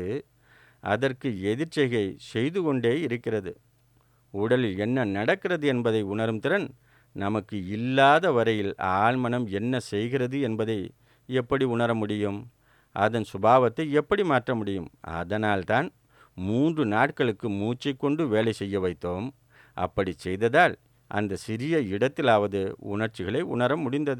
அதற்கு எதிர்ச்செய்கை செய்து கொண்டே இருக்கிறது உடலில் என்ன நடக்கிறது என்பதை உணரும் திறன் நமக்கு இல்லாத வரையில் ஆழ்மனம் என்ன செய்கிறது என்பதை எப்படி உணர முடியும் அதன் சுபாவத்தை எப்படி மாற்ற முடியும் அதனால்தான் மூன்று நாட்களுக்கு மூச்சை கொண்டு வேலை செய்ய வைத்தோம் அப்படி செய்ததால் அந்த சிறிய இடத்திலாவது உணர்ச்சிகளை உணர முடிந்தது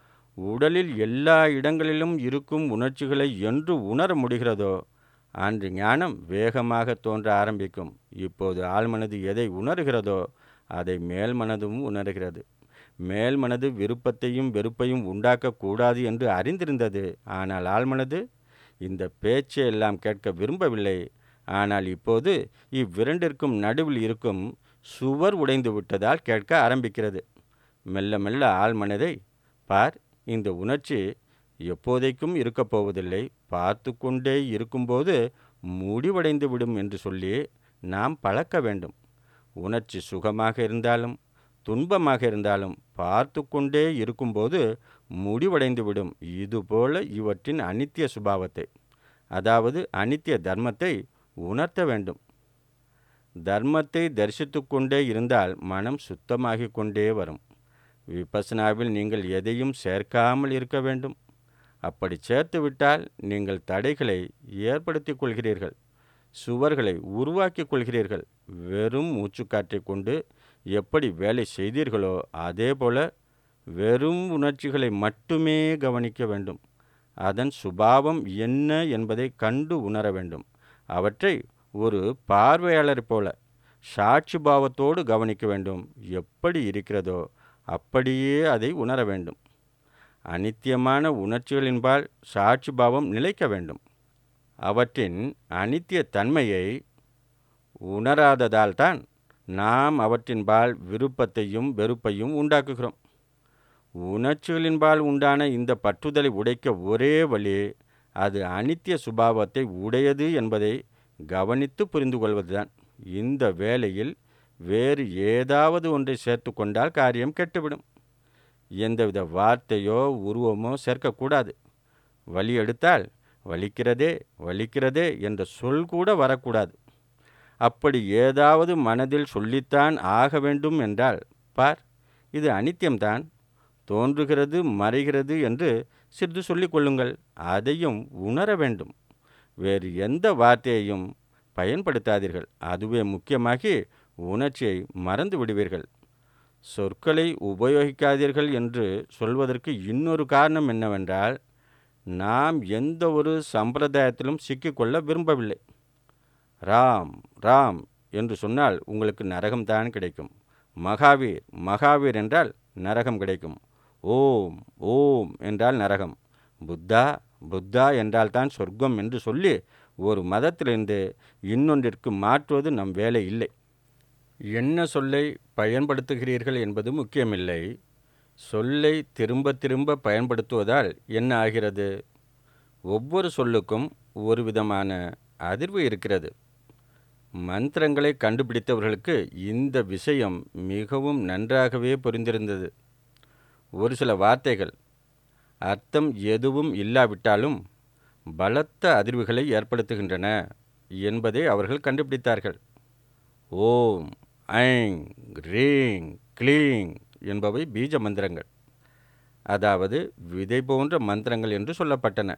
உடலில் எல்லா இடங்களிலும் இருக்கும் உணர்ச்சிகளை என்று உணர முடிகிறதோ அன்று ஞானம் வேகமாக தோன்ற ஆரம்பிக்கும் இப்போது ஆழ்மனது எதை உணர்கிறதோ அதை மேல் மனதும் உணர்கிறது மேல் மனது விருப்பத்தையும் வெறுப்பையும் உண்டாக்கக்கூடாது என்று அறிந்திருந்தது ஆனால் ஆழ்மனது இந்த பேச்சை எல்லாம் கேட்க விரும்பவில்லை ஆனால் இப்போது இவ்விரண்டிற்கும் நடுவில் இருக்கும் சுவர் உடைந்து விட்டதால் கேட்க ஆரம்பிக்கிறது மெல்ல மெல்ல ஆழ்மனதை பார் இந்த உணர்ச்சி எப்போதைக்கும் இருக்கப் போவதில்லை பார்த்து கொண்டே இருக்கும்போது முடிவடைந்து விடும் என்று சொல்லி நாம் பழக்க வேண்டும் உணர்ச்சி சுகமாக இருந்தாலும் துன்பமாக இருந்தாலும் பார்த்து கொண்டே இருக்கும்போது முடிவடைந்து விடும் இதுபோல இவற்றின் அனித்திய சுபாவத்தை அதாவது அனித்திய தர்மத்தை உணர்த்த வேண்டும் தர்மத்தை தரிசித்து கொண்டே இருந்தால் மனம் சுத்தமாகி கொண்டே வரும் விபசனாவில் நீங்கள் எதையும் சேர்க்காமல் இருக்க வேண்டும் அப்படி சேர்த்து விட்டால் நீங்கள் தடைகளை ஏற்படுத்திக் கொள்கிறீர்கள் சுவர்களை உருவாக்கிக் கொள்கிறீர்கள் வெறும் மூச்சுக்காற்றை கொண்டு எப்படி வேலை செய்தீர்களோ அதே போல வெறும் உணர்ச்சிகளை மட்டுமே கவனிக்க வேண்டும் அதன் சுபாவம் என்ன என்பதை கண்டு உணர வேண்டும் அவற்றை ஒரு பார்வையாளர் போல சாட்சி பாவத்தோடு கவனிக்க வேண்டும் எப்படி இருக்கிறதோ அப்படியே அதை உணர வேண்டும் அனித்தியமான உணர்ச்சிகளின்பால் சாட்சி பாவம் நிலைக்க வேண்டும் அவற்றின் அனித்திய தன்மையை உணராததால்தான் நாம் அவற்றின்பால் விருப்பத்தையும் வெறுப்பையும் உண்டாக்குகிறோம் உணர்ச்சிகளின்பால் உண்டான இந்த பற்றுதலை உடைக்க ஒரே வழி அது அனித்திய சுபாவத்தை உடையது என்பதை கவனித்து புரிந்து கொள்வதுதான் இந்த வேளையில் வேறு ஏதாவது ஒன்றை சேர்த்து கொண்டால் காரியம் கெட்டுவிடும் எந்தவித வார்த்தையோ உருவமோ சேர்க்கக்கூடாது வலி எடுத்தால் வலிக்கிறதே வலிக்கிறதே என்ற சொல் கூட வரக்கூடாது அப்படி ஏதாவது மனதில் சொல்லித்தான் ஆக வேண்டும் என்றால் பார் இது அனித்தியம்தான் தோன்றுகிறது மறைகிறது என்று சிறிது சொல்லிக் கொள்ளுங்கள் அதையும் உணர வேண்டும் வேறு எந்த வார்த்தையையும் பயன்படுத்தாதீர்கள் அதுவே முக்கியமாகி உணர்ச்சியை மறந்து விடுவீர்கள் சொற்களை உபயோகிக்காதீர்கள் என்று சொல்வதற்கு இன்னொரு காரணம் என்னவென்றால் நாம் எந்த ஒரு சம்பிரதாயத்திலும் சிக்கிக்கொள்ள விரும்பவில்லை ராம் ராம் என்று சொன்னால் உங்களுக்கு நரகம்தான் கிடைக்கும் மகாவீர் மகாவீர் என்றால் நரகம் கிடைக்கும் ஓம் ஓம் என்றால் நரகம் புத்தா புத்தா என்றால் தான் சொர்க்கம் என்று சொல்லி ஒரு மதத்திலிருந்து இன்னொன்றிற்கு மாற்றுவது நம் வேலை இல்லை என்ன சொல்லை பயன்படுத்துகிறீர்கள் என்பது முக்கியமில்லை சொல்லை திரும்ப திரும்ப பயன்படுத்துவதால் என்ன ஆகிறது ஒவ்வொரு சொல்லுக்கும் ஒரு விதமான அதிர்வு இருக்கிறது மந்திரங்களை கண்டுபிடித்தவர்களுக்கு இந்த விஷயம் மிகவும் நன்றாகவே புரிந்திருந்தது ஒரு சில வார்த்தைகள் அர்த்தம் எதுவும் இல்லாவிட்டாலும் பலத்த அதிர்வுகளை ஏற்படுத்துகின்றன என்பதை அவர்கள் கண்டுபிடித்தார்கள் ஓம் ஐங் ரீங் க்ளீங் என்பவை பீஜ மந்திரங்கள் அதாவது விதை போன்ற மந்திரங்கள் என்று சொல்லப்பட்டன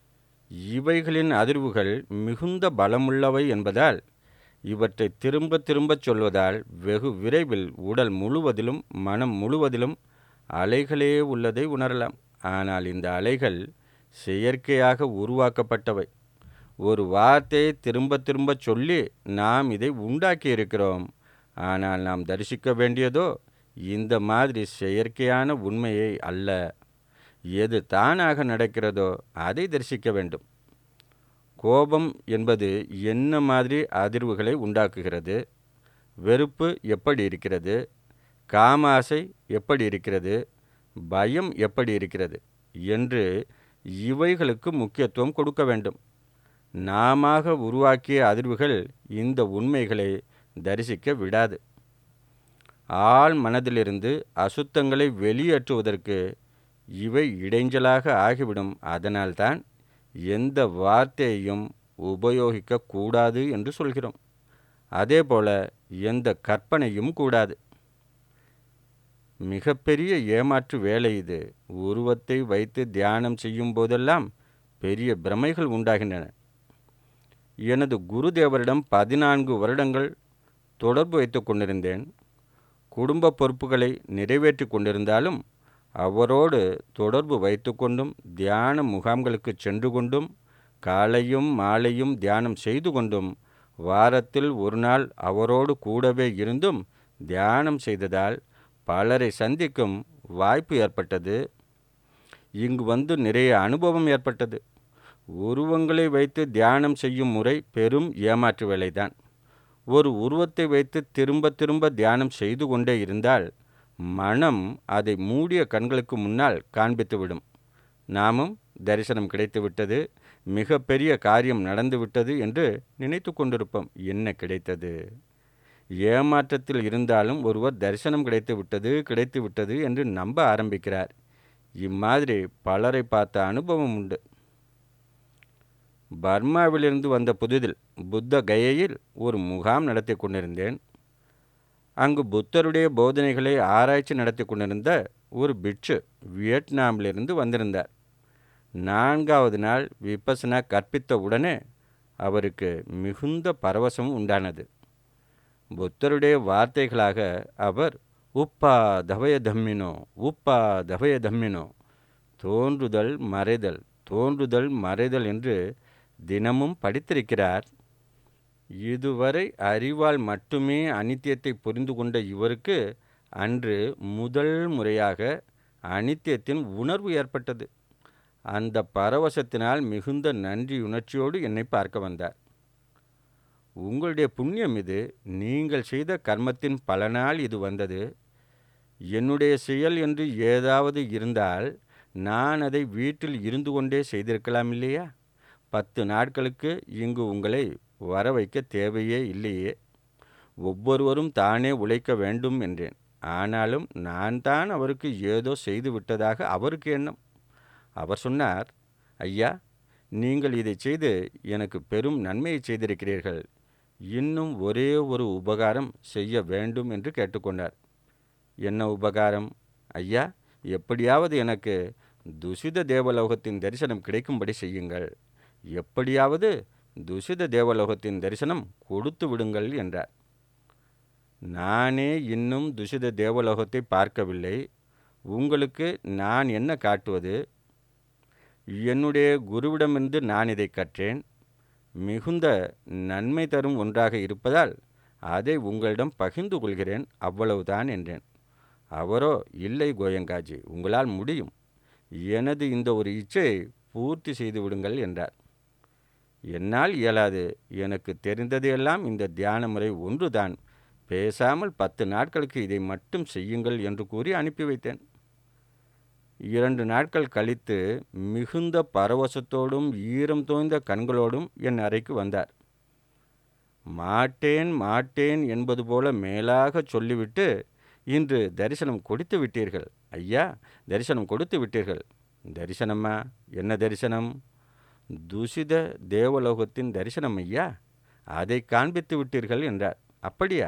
இவைகளின் அதிர்வுகள் மிகுந்த பலமுள்ளவை என்பதால் இவற்றை திரும்ப திரும்பச் சொல்வதால் வெகு விரைவில் உடல் முழுவதிலும் மனம் முழுவதிலும் அலைகளே உள்ளதை உணரலாம் ஆனால் இந்த அலைகள் செயற்கையாக உருவாக்கப்பட்டவை ஒரு வார்த்தையை திரும்ப திரும்ப சொல்லி நாம் இதை உண்டாக்கி இருக்கிறோம் ஆனால் நாம் தரிசிக்க வேண்டியதோ இந்த மாதிரி செயற்கையான உண்மையை அல்ல எது தானாக நடக்கிறதோ அதை தரிசிக்க வேண்டும் கோபம் என்பது என்ன மாதிரி அதிர்வுகளை உண்டாக்குகிறது வெறுப்பு எப்படி இருக்கிறது காமாசை எப்படி இருக்கிறது பயம் எப்படி இருக்கிறது என்று இவைகளுக்கு முக்கியத்துவம் கொடுக்க வேண்டும் நாம உருவாக்கிய அதிர்வுகள் இந்த உண்மைகளை தரிசிக்க விடாது ஆள் மனதிலிருந்து அசுத்தங்களை வெளியேற்றுவதற்கு இவை இடைஞ்சலாக ஆகிவிடும் அதனால்தான் எந்த வார்த்தையையும் உபயோகிக்க கூடாது என்று சொல்கிறோம் அதேபோல எந்த கற்பனையும் கூடாது மிகப்பெரிய ஏமாற்று வேலை இது உருவத்தை வைத்து தியானம் செய்யும் போதெல்லாம் பெரிய பிரமைகள் உண்டாகின்றன எனது குருதேவரிடம் பதினான்கு வருடங்கள் தொடர்பு வைத்து கொண்டிருந்தேன் குடும்ப பொறுப்புகளை நிறைவேற்றி கொண்டிருந்தாலும் அவரோடு தொடர்பு வைத்துக்கொண்டும் தியான முகாம்களுக்கு சென்று கொண்டும் காலையும் மாலையும் தியானம் செய்து கொண்டும் வாரத்தில் ஒரு நாள் அவரோடு கூடவே இருந்தும் தியானம் செய்ததால் பலரை சந்திக்கும் வாய்ப்பு ஏற்பட்டது இங்கு வந்து நிறைய அனுபவம் ஏற்பட்டது உருவங்களை வைத்து தியானம் செய்யும் முறை பெரும் ஏமாற்று வேலைதான் ஒரு உருவத்தை வைத்து திரும்ப திரும்ப தியானம் செய்து கொண்டே இருந்தால் மனம் அதை மூடிய கண்களுக்கு முன்னால் காண்பித்துவிடும் நாமும் தரிசனம் கிடைத்துவிட்டது மிக பெரிய காரியம் நடந்துவிட்டது என்று நினைத்து கொண்டிருப்போம் என்ன கிடைத்தது ஏமாற்றத்தில் இருந்தாலும் ஒருவர் தரிசனம் கிடைத்து விட்டது கிடைத்து விட்டது என்று நம்ப ஆரம்பிக்கிறார் இம்மாதிரி பலரை பார்த்த அனுபவம் உண்டு பர்மாவிலிருந்து வந்த புதிதில் புத்த கயையில் ஒரு முகாம் நடத்தி கொண்டிருந்தேன் அங்கு புத்தருடைய போதனைகளை ஆராய்ச்சி நடத்தி கொண்டிருந்த ஒரு பிட்சு வியட்நாமிலிருந்து வந்திருந்தார் நான்காவது நாள் விபசனா கற்பித்த உடனே அவருக்கு மிகுந்த பரவசம் உண்டானது புத்தருடைய வார்த்தைகளாக அவர் உப்பா தவய தம்மினோ உப்பா தவய தம்மினோ தோன்றுதல் மறைதல் தோன்றுதல் மறைதல் என்று தினமும் படித்திருக்கிறார் இதுவரை அறிவால் மட்டுமே அனித்தியத்தை புரிந்து கொண்ட இவருக்கு அன்று முதல் முறையாக அனித்தியத்தின் உணர்வு ஏற்பட்டது அந்த பரவசத்தினால் மிகுந்த நன்றி உணர்ச்சியோடு என்னை பார்க்க வந்தார் உங்களுடைய புண்ணியம் இது நீங்கள் செய்த கர்மத்தின் பலனால் இது வந்தது என்னுடைய செயல் என்று ஏதாவது இருந்தால் நான் அதை வீட்டில் இருந்து கொண்டே செய்திருக்கலாம் இல்லையா பத்து நாட்களுக்கு இங்கு உங்களை வர வைக்க தேவையே இல்லையே ஒவ்வொருவரும் தானே உழைக்க வேண்டும் என்றேன் ஆனாலும் நான் தான் அவருக்கு ஏதோ செய்து விட்டதாக அவருக்கு எண்ணம் அவர் சொன்னார் ஐயா நீங்கள் இதை செய்து எனக்கு பெரும் நன்மையை செய்திருக்கிறீர்கள் இன்னும் ஒரே ஒரு உபகாரம் செய்ய வேண்டும் என்று கேட்டுக்கொண்டார் என்ன உபகாரம் ஐயா எப்படியாவது எனக்கு துசித தேவலோகத்தின் தரிசனம் கிடைக்கும்படி செய்யுங்கள் எப்படியாவது துசித தேவலோகத்தின் தரிசனம் கொடுத்து விடுங்கள் என்றார் நானே இன்னும் துசித தேவலோகத்தை பார்க்கவில்லை உங்களுக்கு நான் என்ன காட்டுவது என்னுடைய குருவிடமிருந்து நான் இதை கற்றேன் மிகுந்த நன்மை தரும் ஒன்றாக இருப்பதால் அதை உங்களிடம் பகிர்ந்து கொள்கிறேன் அவ்வளவுதான் என்றேன் அவரோ இல்லை கோயங்காஜி உங்களால் முடியும் எனது இந்த ஒரு இச்சையை பூர்த்தி செய்து விடுங்கள் என்றார் என்னால் இயலாது எனக்கு தெரிந்ததையெல்லாம் இந்த தியான முறை ஒன்றுதான் பேசாமல் பத்து நாட்களுக்கு இதை மட்டும் செய்யுங்கள் என்று கூறி அனுப்பி வைத்தேன் இரண்டு நாட்கள் கழித்து மிகுந்த பரவசத்தோடும் ஈரம் தோய்ந்த கண்களோடும் என் அறைக்கு வந்தார் மாட்டேன் மாட்டேன் என்பது போல மேலாக சொல்லிவிட்டு இன்று தரிசனம் கொடுத்து விட்டீர்கள் ஐயா தரிசனம் கொடுத்து விட்டீர்கள் தரிசனம்மா என்ன தரிசனம் துசித தேவலோகத்தின் தரிசனம் ஐயா அதை காண்பித்து விட்டீர்கள் என்றார் அப்படியா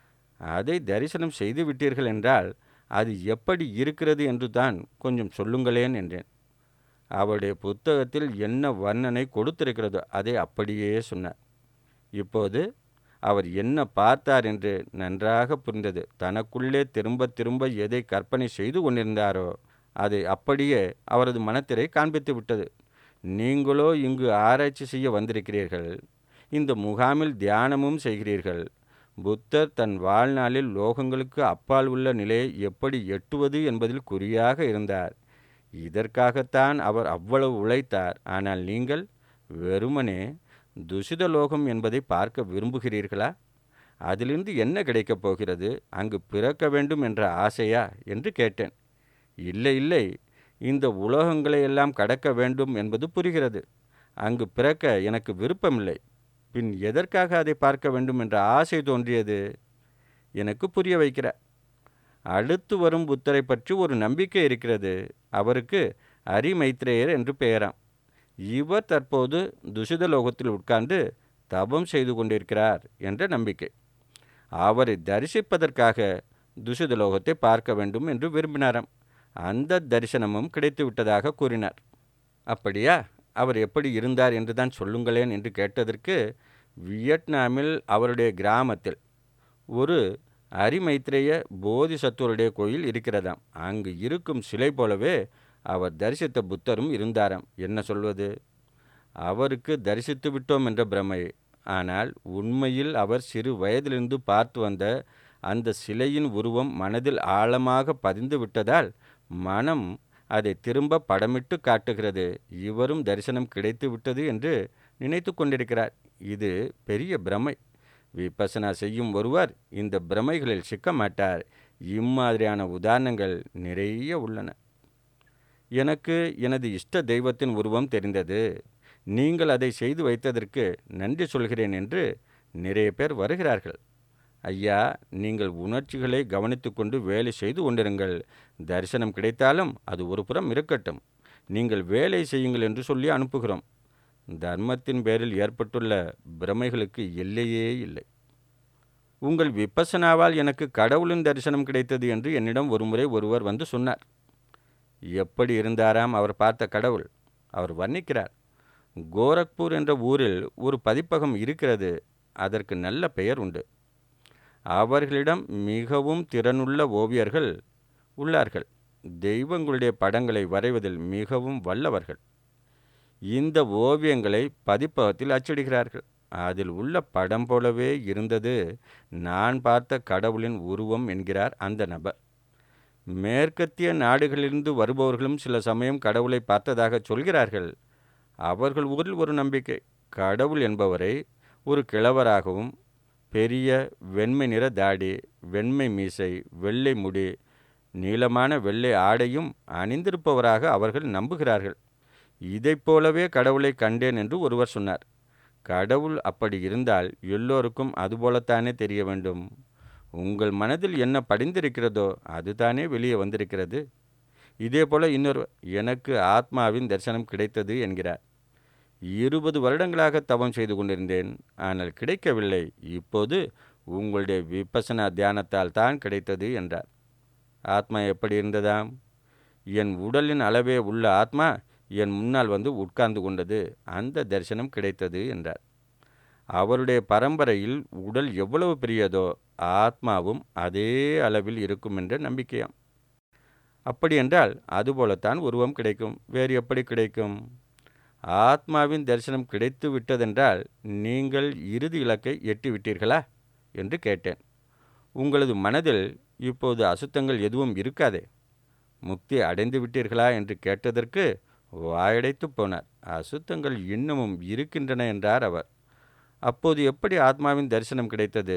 அதை தரிசனம் செய்து விட்டீர்கள் என்றால் அது எப்படி இருக்கிறது என்று தான் கொஞ்சம் சொல்லுங்களேன் என்றேன் அவருடைய புத்தகத்தில் என்ன வர்ணனை கொடுத்திருக்கிறதோ அதை அப்படியே சொன்னார் இப்போது அவர் என்ன பார்த்தார் என்று நன்றாக புரிந்தது தனக்குள்ளே திரும்ப திரும்ப எதை கற்பனை செய்து கொண்டிருந்தாரோ அதை அப்படியே அவரது மனத்திரை காண்பித்து விட்டது நீங்களோ இங்கு ஆராய்ச்சி செய்ய வந்திருக்கிறீர்கள் இந்த முகாமில் தியானமும் செய்கிறீர்கள் புத்தர் தன் வாழ்நாளில் லோகங்களுக்கு அப்பால் உள்ள நிலையை எப்படி எட்டுவது என்பதில் குறியாக இருந்தார் இதற்காகத்தான் அவர் அவ்வளவு உழைத்தார் ஆனால் நீங்கள் வெறுமனே துசித லோகம் என்பதை பார்க்க விரும்புகிறீர்களா அதிலிருந்து என்ன கிடைக்கப் போகிறது அங்கு பிறக்க வேண்டும் என்ற ஆசையா என்று கேட்டேன் இல்லை இல்லை இந்த உலோகங்களை எல்லாம் கடக்க வேண்டும் என்பது புரிகிறது அங்கு பிறக்க எனக்கு விருப்பமில்லை பின் எதற்காக அதை பார்க்க வேண்டும் என்ற ஆசை தோன்றியது எனக்கு புரிய வைக்கிறார் அடுத்து வரும் புத்தரை பற்றி ஒரு நம்பிக்கை இருக்கிறது அவருக்கு அரிமைத்ரேயர் என்று பெயராம் இவர் தற்போது துசித லோகத்தில் உட்கார்ந்து தபம் செய்து கொண்டிருக்கிறார் என்ற நம்பிக்கை அவரை தரிசிப்பதற்காக துசித லோகத்தை பார்க்க வேண்டும் என்று விரும்பினாராம் அந்த தரிசனமும் கிடைத்து விட்டதாக கூறினார் அப்படியா அவர் எப்படி இருந்தார் என்று தான் சொல்லுங்களேன் என்று கேட்டதற்கு வியட்நாமில் அவருடைய கிராமத்தில் ஒரு அரிமைத்ரேய போதிசத்துவருடைய கோயில் இருக்கிறதாம் அங்கு இருக்கும் சிலை போலவே அவர் தரிசித்த புத்தரும் இருந்தாராம் என்ன சொல்வது அவருக்கு தரிசித்து விட்டோம் என்ற பிரமை ஆனால் உண்மையில் அவர் சிறு வயதிலிருந்து பார்த்து வந்த அந்த சிலையின் உருவம் மனதில் ஆழமாக பதிந்து விட்டதால் மனம் அதை திரும்ப படமிட்டு காட்டுகிறது இவரும் தரிசனம் கிடைத்து விட்டது என்று நினைத்து கொண்டிருக்கிறார் இது பெரிய பிரமை விபசனா செய்யும் ஒருவர் இந்த பிரமைகளில் சிக்க மாட்டார் இம்மாதிரியான உதாரணங்கள் நிறைய உள்ளன எனக்கு எனது இஷ்ட தெய்வத்தின் உருவம் தெரிந்தது நீங்கள் அதை செய்து வைத்ததற்கு நன்றி சொல்கிறேன் என்று நிறைய பேர் வருகிறார்கள் ஐயா நீங்கள் உணர்ச்சிகளை கவனித்து கொண்டு வேலை செய்து கொண்டிருங்கள் தரிசனம் கிடைத்தாலும் அது ஒரு புறம் இருக்கட்டும் நீங்கள் வேலை செய்யுங்கள் என்று சொல்லி அனுப்புகிறோம் தர்மத்தின் பேரில் ஏற்பட்டுள்ள பிரமைகளுக்கு எல்லையே இல்லை உங்கள் விப்பசனாவால் எனக்கு கடவுளின் தரிசனம் கிடைத்தது என்று என்னிடம் ஒருமுறை ஒருவர் வந்து சொன்னார் எப்படி இருந்தாராம் அவர் பார்த்த கடவுள் அவர் வர்ணிக்கிறார் கோரக்பூர் என்ற ஊரில் ஒரு பதிப்பகம் இருக்கிறது அதற்கு நல்ல பெயர் உண்டு அவர்களிடம் மிகவும் திறனுள்ள ஓவியர்கள் உள்ளார்கள் தெய்வங்களுடைய படங்களை வரைவதில் மிகவும் வல்லவர்கள் இந்த ஓவியங்களை பதிப்பகத்தில் அச்சிடுகிறார்கள் அதில் உள்ள படம் போலவே இருந்தது நான் பார்த்த கடவுளின் உருவம் என்கிறார் அந்த நபர் மேற்கத்திய நாடுகளிலிருந்து வருபவர்களும் சில சமயம் கடவுளை பார்த்ததாக சொல்கிறார்கள் அவர்கள் ஊரில் ஒரு நம்பிக்கை கடவுள் என்பவரை ஒரு கிழவராகவும் பெரிய வெண்மை நிற தாடி வெண்மை மீசை வெள்ளை முடி நீளமான வெள்ளை ஆடையும் அணிந்திருப்பவராக அவர்கள் நம்புகிறார்கள் இதைப் போலவே கடவுளை கண்டேன் என்று ஒருவர் சொன்னார் கடவுள் அப்படி இருந்தால் எல்லோருக்கும் அதுபோலத்தானே தெரிய வேண்டும் உங்கள் மனதில் என்ன படிந்திருக்கிறதோ அதுதானே வெளியே வந்திருக்கிறது இதே போல இன்னொரு எனக்கு ஆத்மாவின் தரிசனம் கிடைத்தது என்கிறார் இருபது வருடங்களாக தவம் செய்து கொண்டிருந்தேன் ஆனால் கிடைக்கவில்லை இப்போது உங்களுடைய விபசனா தியானத்தால் தான் கிடைத்தது என்றார் ஆத்மா எப்படி இருந்ததாம் என் உடலின் அளவே உள்ள ஆத்மா என் முன்னால் வந்து உட்கார்ந்து கொண்டது அந்த தரிசனம் கிடைத்தது என்றார் அவருடைய பரம்பரையில் உடல் எவ்வளவு பெரியதோ ஆத்மாவும் அதே அளவில் இருக்கும் என்ற நம்பிக்கையாம் அப்படி என்றால் அதுபோலத்தான் உருவம் கிடைக்கும் வேறு எப்படி கிடைக்கும் ஆத்மாவின் தரிசனம் கிடைத்து விட்டதென்றால் நீங்கள் இறுதி இலக்கை எட்டி விட்டீர்களா என்று கேட்டேன் உங்களது மனதில் இப்போது அசுத்தங்கள் எதுவும் இருக்காதே முக்தி அடைந்து விட்டீர்களா என்று கேட்டதற்கு வாயடைத்து போனார் அசுத்தங்கள் இன்னமும் இருக்கின்றன என்றார் அவர் அப்போது எப்படி ஆத்மாவின் தரிசனம் கிடைத்தது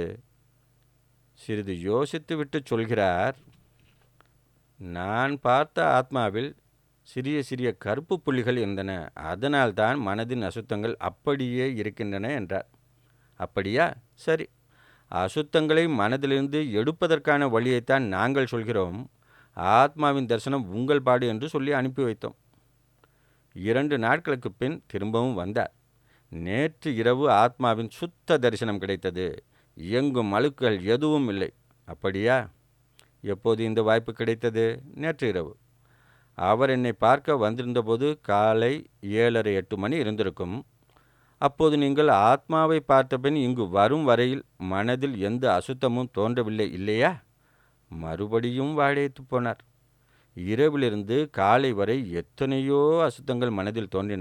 சிறிது யோசித்துவிட்டு சொல்கிறார் நான் பார்த்த ஆத்மாவில் சிறிய சிறிய கருப்பு புள்ளிகள் இருந்தன அதனால்தான் மனதின் அசுத்தங்கள் அப்படியே இருக்கின்றன என்றார் அப்படியா சரி அசுத்தங்களை மனதிலிருந்து எடுப்பதற்கான வழியைத்தான் நாங்கள் சொல்கிறோம் ஆத்மாவின் தரிசனம் உங்கள் பாடு என்று சொல்லி அனுப்பி வைத்தோம் இரண்டு நாட்களுக்கு பின் திரும்பவும் வந்தார் நேற்று இரவு ஆத்மாவின் சுத்த தரிசனம் கிடைத்தது இயங்கும் அழுக்குகள் எதுவும் இல்லை அப்படியா எப்போது இந்த வாய்ப்பு கிடைத்தது நேற்று இரவு அவர் என்னை பார்க்க வந்திருந்தபோது காலை ஏழரை எட்டு மணி இருந்திருக்கும் அப்போது நீங்கள் ஆத்மாவை பார்த்தபின் இங்கு வரும் வரையில் மனதில் எந்த அசுத்தமும் தோன்றவில்லை இல்லையா மறுபடியும் வாழைத்து போனார் இரவிலிருந்து காலை வரை எத்தனையோ அசுத்தங்கள் மனதில் தோன்றின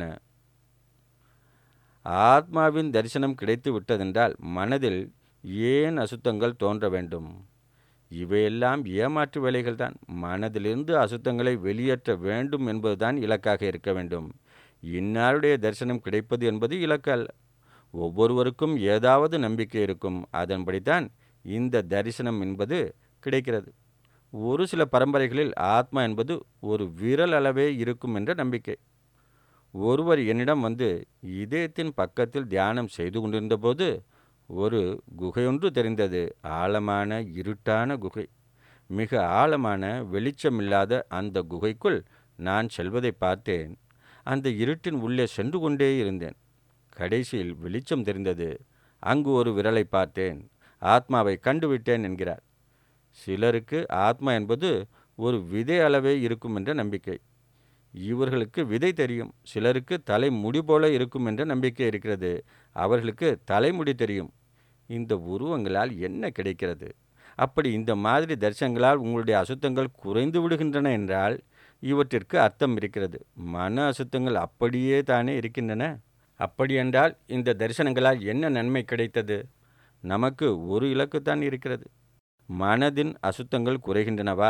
ஆத்மாவின் தரிசனம் கிடைத்து விட்டதென்றால் மனதில் ஏன் அசுத்தங்கள் தோன்ற வேண்டும் இவையெல்லாம் ஏமாற்று வேலைகள்தான் மனதிலிருந்து அசுத்தங்களை வெளியேற்ற வேண்டும் என்பதுதான் இலக்காக இருக்க வேண்டும் இன்னாருடைய தரிசனம் கிடைப்பது என்பது இலக்கு அல்ல ஒவ்வொருவருக்கும் ஏதாவது நம்பிக்கை இருக்கும் அதன்படித்தான் இந்த தரிசனம் என்பது கிடைக்கிறது ஒரு சில பரம்பரைகளில் ஆத்மா என்பது ஒரு விரல் அளவே இருக்கும் என்ற நம்பிக்கை ஒருவர் என்னிடம் வந்து இதயத்தின் பக்கத்தில் தியானம் செய்து கொண்டிருந்தபோது ஒரு குகையொன்று தெரிந்தது ஆழமான இருட்டான குகை மிக ஆழமான வெளிச்சமில்லாத அந்த குகைக்குள் நான் செல்வதை பார்த்தேன் அந்த இருட்டின் உள்ளே சென்று கொண்டே இருந்தேன் கடைசியில் வெளிச்சம் தெரிந்தது அங்கு ஒரு விரலை பார்த்தேன் ஆத்மாவை கண்டுவிட்டேன் என்கிறார் சிலருக்கு ஆத்மா என்பது ஒரு விதை அளவே இருக்கும் என்ற நம்பிக்கை இவர்களுக்கு விதை தெரியும் சிலருக்கு தலை முடி போல இருக்கும் என்ற நம்பிக்கை இருக்கிறது அவர்களுக்கு தலைமுடி தெரியும் இந்த உருவங்களால் என்ன கிடைக்கிறது அப்படி இந்த மாதிரி தரிசனங்களால் உங்களுடைய அசுத்தங்கள் குறைந்து விடுகின்றன என்றால் இவற்றிற்கு அர்த்தம் இருக்கிறது மன அசுத்தங்கள் அப்படியே தானே இருக்கின்றன அப்படியென்றால் இந்த தரிசனங்களால் என்ன நன்மை கிடைத்தது நமக்கு ஒரு இலக்குத்தான் இருக்கிறது மனதின் அசுத்தங்கள் குறைகின்றனவா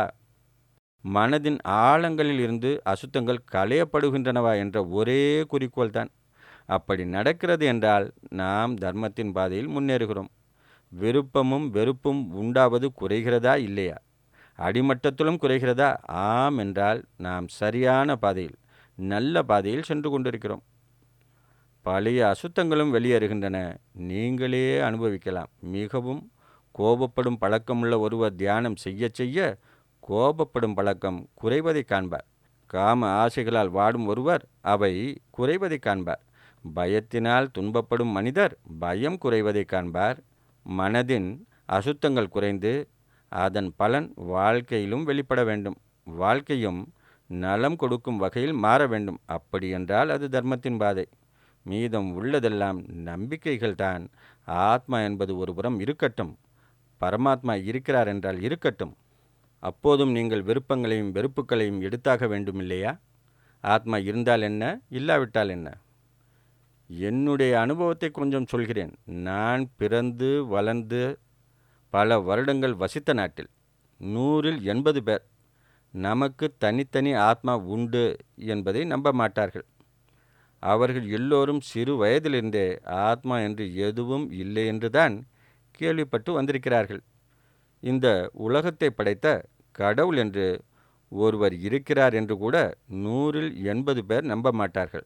மனதின் ஆழங்களில் இருந்து அசுத்தங்கள் களையப்படுகின்றனவா என்ற ஒரே குறிக்கோள் தான் அப்படி நடக்கிறது என்றால் நாம் தர்மத்தின் பாதையில் முன்னேறுகிறோம் விருப்பமும் வெறுப்பும் உண்டாவது குறைகிறதா இல்லையா அடிமட்டத்திலும் குறைகிறதா ஆம் என்றால் நாம் சரியான பாதையில் நல்ல பாதையில் சென்று கொண்டிருக்கிறோம் பழைய அசுத்தங்களும் வெளியேறுகின்றன நீங்களே அனுபவிக்கலாம் மிகவும் கோபப்படும் பழக்கமுள்ள ஒருவர் தியானம் செய்ய செய்ய கோபப்படும் பழக்கம் குறைவதை காண்பார் காம ஆசைகளால் வாடும் ஒருவர் அவை குறைவதை காண்பார் பயத்தினால் துன்பப்படும் மனிதர் பயம் குறைவதை காண்பார் மனதின் அசுத்தங்கள் குறைந்து அதன் பலன் வாழ்க்கையிலும் வெளிப்பட வேண்டும் வாழ்க்கையும் நலம் கொடுக்கும் வகையில் மாற வேண்டும் அப்படியென்றால் அது தர்மத்தின் பாதை மீதம் உள்ளதெல்லாம் நம்பிக்கைகள்தான் ஆத்மா என்பது ஒருபுறம் இருக்கட்டும் பரமாத்மா இருக்கிறார் என்றால் இருக்கட்டும் அப்போதும் நீங்கள் விருப்பங்களையும் வெறுப்புகளையும் எடுத்தாக வேண்டும் இல்லையா ஆத்மா இருந்தால் என்ன இல்லாவிட்டால் என்ன என்னுடைய அனுபவத்தை கொஞ்சம் சொல்கிறேன் நான் பிறந்து வளர்ந்து பல வருடங்கள் வசித்த நாட்டில் நூறில் எண்பது பேர் நமக்கு தனித்தனி ஆத்மா உண்டு என்பதை நம்ப மாட்டார்கள் அவர்கள் எல்லோரும் சிறு வயதிலிருந்தே ஆத்மா என்று எதுவும் இல்லை என்றுதான் கேள்விப்பட்டு வந்திருக்கிறார்கள் இந்த உலகத்தை படைத்த கடவுள் என்று ஒருவர் இருக்கிறார் என்று கூட நூறில் எண்பது பேர் நம்ப மாட்டார்கள்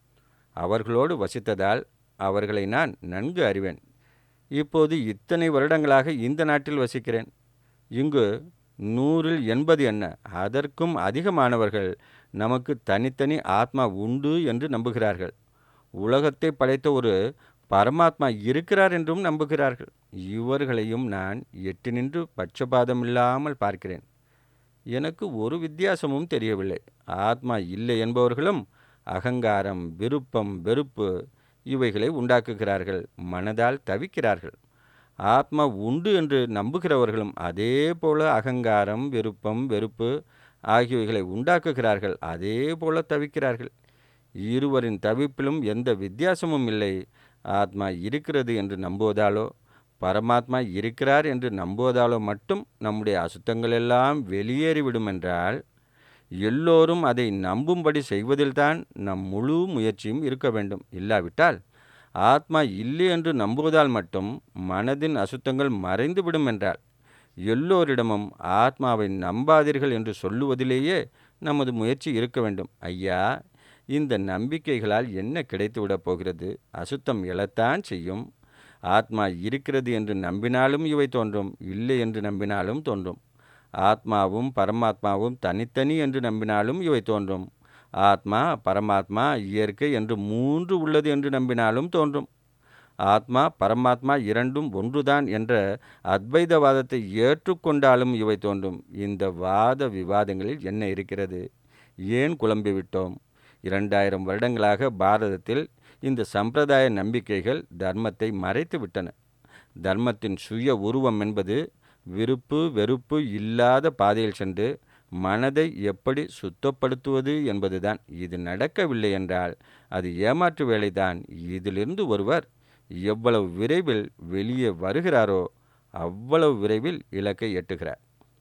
அவர்களோடு வசித்ததால் அவர்களை நான் நன்கு அறிவேன் இப்போது இத்தனை வருடங்களாக இந்த நாட்டில் வசிக்கிறேன் இங்கு நூறில் எண்பது என்ன அதற்கும் அதிகமானவர்கள் நமக்கு தனித்தனி ஆத்மா உண்டு என்று நம்புகிறார்கள் உலகத்தை படைத்த ஒரு பரமாத்மா இருக்கிறார் என்றும் நம்புகிறார்கள் இவர்களையும் நான் எட்டு நின்று பட்சபாதமில்லாமல் பார்க்கிறேன் எனக்கு ஒரு வித்தியாசமும் தெரியவில்லை ஆத்மா இல்லை என்பவர்களும் அகங்காரம் விருப்பம் வெறுப்பு இவைகளை உண்டாக்குகிறார்கள் மனதால் தவிக்கிறார்கள் ஆத்மா உண்டு என்று நம்புகிறவர்களும் அதே போல அகங்காரம் விருப்பம் வெறுப்பு ஆகியவைகளை உண்டாக்குகிறார்கள் அதே போல தவிக்கிறார்கள் இருவரின் தவிப்பிலும் எந்த வித்தியாசமும் இல்லை ஆத்மா இருக்கிறது என்று நம்புவதாலோ பரமாத்மா இருக்கிறார் என்று நம்புவதாலோ மட்டும் நம்முடைய அசுத்தங்கள் எல்லாம் வெளியேறிவிடும் என்றால் எல்லோரும் அதை நம்பும்படி செய்வதில்தான் நம் முழு முயற்சியும் இருக்க வேண்டும் இல்லாவிட்டால் ஆத்மா இல்லை என்று நம்புவதால் மட்டும் மனதின் அசுத்தங்கள் மறைந்துவிடும் என்றால் எல்லோரிடமும் ஆத்மாவை நம்பாதீர்கள் என்று சொல்லுவதிலேயே நமது முயற்சி இருக்க வேண்டும் ஐயா இந்த நம்பிக்கைகளால் என்ன கிடைத்துவிடப் போகிறது அசுத்தம் எழத்தான் செய்யும் ஆத்மா இருக்கிறது என்று நம்பினாலும் இவை தோன்றும் இல்லை என்று நம்பினாலும் தோன்றும் ஆத்மாவும் பரமாத்மாவும் தனித்தனி என்று நம்பினாலும் இவை தோன்றும் ஆத்மா பரமாத்மா இயற்கை என்று மூன்று உள்ளது என்று நம்பினாலும் தோன்றும் ஆத்மா பரமாத்மா இரண்டும் ஒன்றுதான் என்ற அத்வைதவாதத்தை ஏற்றுக்கொண்டாலும் இவை தோன்றும் இந்த வாத விவாதங்களில் என்ன இருக்கிறது ஏன் குழம்பிவிட்டோம் இரண்டாயிரம் வருடங்களாக பாரதத்தில் இந்த சம்பிரதாய நம்பிக்கைகள் தர்மத்தை மறைத்து விட்டன தர்மத்தின் சுய உருவம் என்பது விருப்பு வெறுப்பு இல்லாத பாதையில் சென்று மனதை எப்படி சுத்தப்படுத்துவது என்பதுதான் இது நடக்கவில்லை என்றால் அது ஏமாற்று வேலைதான் இதிலிருந்து ஒருவர் எவ்வளவு விரைவில் வெளியே வருகிறாரோ அவ்வளவு விரைவில் இலக்கை எட்டுகிறார்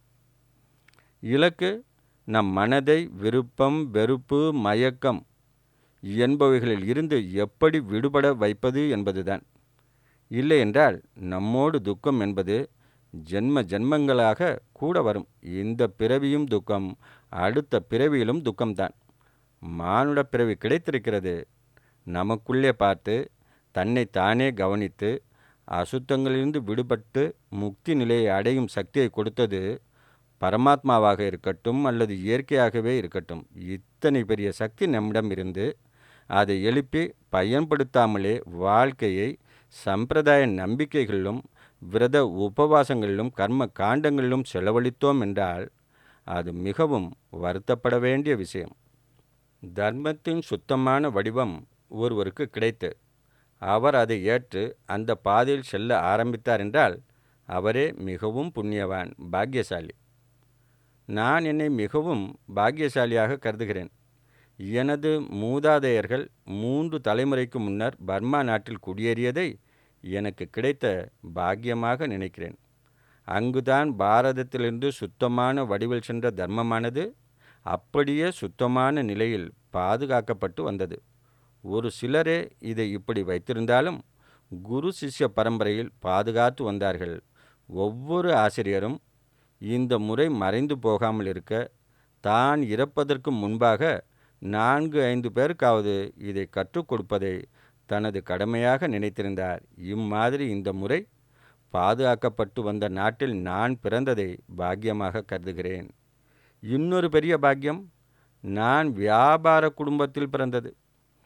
இலக்கு நம் மனதை விருப்பம் வெறுப்பு மயக்கம் என்பவைகளில் இருந்து எப்படி விடுபட வைப்பது என்பதுதான் இல்லை என்றால் நம்மோடு துக்கம் என்பது ஜென்ம ஜென்மங்களாக கூட வரும் இந்த பிறவியும் துக்கம் அடுத்த பிறவியிலும் துக்கம்தான் மானுட பிறவி கிடைத்திருக்கிறது நமக்குள்ளே பார்த்து தன்னை தானே கவனித்து அசுத்தங்களிலிருந்து விடுபட்டு முக்தி நிலையை அடையும் சக்தியை கொடுத்தது பரமாத்மாவாக இருக்கட்டும் அல்லது இயற்கையாகவே இருக்கட்டும் இத்தனை பெரிய சக்தி நம்மிடம் இருந்து அதை எழுப்பி பயன்படுத்தாமலே வாழ்க்கையை சம்பிரதாய நம்பிக்கைகளிலும் விரத உபவாசங்களிலும் கர்ம காண்டங்களிலும் செலவழித்தோம் என்றால் அது மிகவும் வருத்தப்பட வேண்டிய விஷயம் தர்மத்தின் சுத்தமான வடிவம் ஒருவருக்கு கிடைத்து அவர் அதை ஏற்று அந்த பாதையில் செல்ல ஆரம்பித்தார் என்றால் அவரே மிகவும் புண்ணியவான் பாக்கியசாலி நான் என்னை மிகவும் பாக்கியசாலியாக கருதுகிறேன் எனது மூதாதையர்கள் மூன்று தலைமுறைக்கு முன்னர் பர்மா நாட்டில் குடியேறியதை எனக்கு கிடைத்த பாக்கியமாக நினைக்கிறேன் அங்குதான் பாரதத்திலிருந்து சுத்தமான வடிவில் சென்ற தர்மமானது அப்படியே சுத்தமான நிலையில் பாதுகாக்கப்பட்டு வந்தது ஒரு சிலரே இதை இப்படி வைத்திருந்தாலும் குரு சிஷ்ய பரம்பரையில் பாதுகாத்து வந்தார்கள் ஒவ்வொரு ஆசிரியரும் இந்த முறை மறைந்து போகாமல் இருக்க தான் இறப்பதற்கு முன்பாக நான்கு ஐந்து பேருக்காவது இதை கற்றுக் கொடுப்பதை தனது கடமையாக நினைத்திருந்தார் இம்மாதிரி இந்த முறை பாதுகாக்கப்பட்டு வந்த நாட்டில் நான் பிறந்ததை பாக்கியமாக கருதுகிறேன் இன்னொரு பெரிய பாக்கியம் நான் வியாபார குடும்பத்தில் பிறந்தது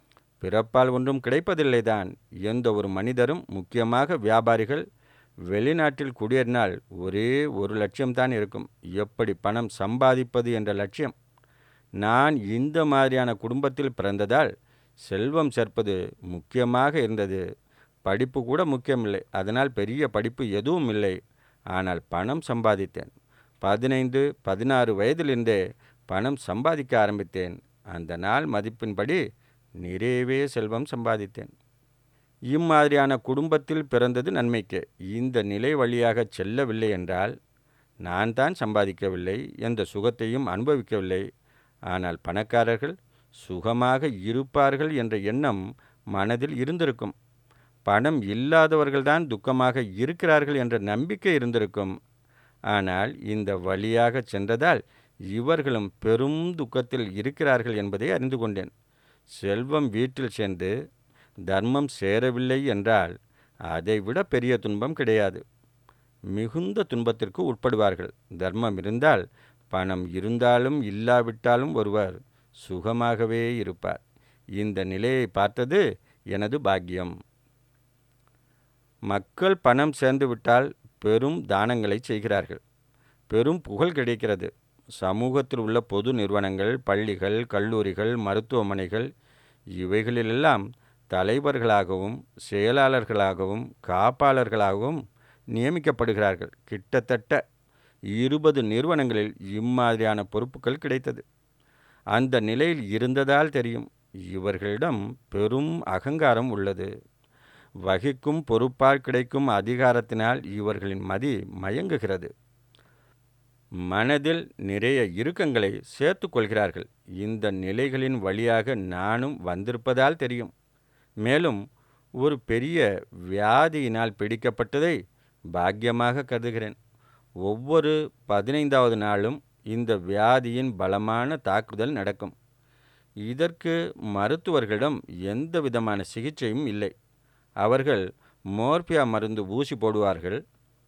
பிறப்பால் ஒன்றும் கிடைப்பதில்லைதான் எந்த ஒரு மனிதரும் முக்கியமாக வியாபாரிகள் வெளிநாட்டில் குடியேறினால் ஒரே ஒரு லட்சியம்தான் இருக்கும் எப்படி பணம் சம்பாதிப்பது என்ற லட்சியம் நான் இந்த மாதிரியான குடும்பத்தில் பிறந்ததால் செல்வம் சேர்ப்பது முக்கியமாக இருந்தது படிப்பு கூட முக்கியமில்லை அதனால் பெரிய படிப்பு எதுவும் இல்லை ஆனால் பணம் சம்பாதித்தேன் பதினைந்து பதினாறு வயதிலிருந்தே பணம் சம்பாதிக்க ஆரம்பித்தேன் அந்த நாள் மதிப்பின்படி நிறையவே செல்வம் சம்பாதித்தேன் இம்மாதிரியான குடும்பத்தில் பிறந்தது நன்மைக்கு இந்த நிலை வழியாக செல்லவில்லை என்றால் நான் தான் சம்பாதிக்கவில்லை எந்த சுகத்தையும் அனுபவிக்கவில்லை ஆனால் பணக்காரர்கள் சுகமாக இருப்பார்கள் என்ற எண்ணம் மனதில் இருந்திருக்கும் பணம் இல்லாதவர்கள்தான் துக்கமாக இருக்கிறார்கள் என்ற நம்பிக்கை இருந்திருக்கும் ஆனால் இந்த வழியாக சென்றதால் இவர்களும் பெரும் துக்கத்தில் இருக்கிறார்கள் என்பதை அறிந்து கொண்டேன் செல்வம் வீட்டில் சேர்ந்து தர்மம் சேரவில்லை என்றால் அதைவிட பெரிய துன்பம் கிடையாது மிகுந்த துன்பத்திற்கு உட்படுவார்கள் தர்மம் இருந்தால் பணம் இருந்தாலும் இல்லாவிட்டாலும் ஒருவர் சுகமாகவே இருப்பார் இந்த நிலையை பார்த்தது எனது பாக்கியம் மக்கள் பணம் சேர்ந்து விட்டால் பெரும் தானங்களை செய்கிறார்கள் பெரும் புகழ் கிடைக்கிறது சமூகத்தில் உள்ள பொது நிறுவனங்கள் பள்ளிகள் கல்லூரிகள் மருத்துவமனைகள் இவைகளிலெல்லாம் தலைவர்களாகவும் செயலாளர்களாகவும் காப்பாளர்களாகவும் நியமிக்கப்படுகிறார்கள் கிட்டத்தட்ட இருபது நிறுவனங்களில் இம்மாதிரியான பொறுப்புகள் கிடைத்தது அந்த நிலையில் இருந்ததால் தெரியும் இவர்களிடம் பெரும் அகங்காரம் உள்ளது வகிக்கும் பொறுப்பால் கிடைக்கும் அதிகாரத்தினால் இவர்களின் மதி மயங்குகிறது மனதில் நிறைய இறுக்கங்களை சேர்த்து கொள்கிறார்கள் இந்த நிலைகளின் வழியாக நானும் வந்திருப்பதால் தெரியும் மேலும் ஒரு பெரிய வியாதியினால் பிடிக்கப்பட்டதை பாக்கியமாக கருதுகிறேன் ஒவ்வொரு பதினைந்தாவது நாளும் இந்த வியாதியின் பலமான தாக்குதல் நடக்கும் இதற்கு மருத்துவர்களிடம் எந்த விதமான சிகிச்சையும் இல்லை அவர்கள் மோர்பியா மருந்து ஊசி போடுவார்கள்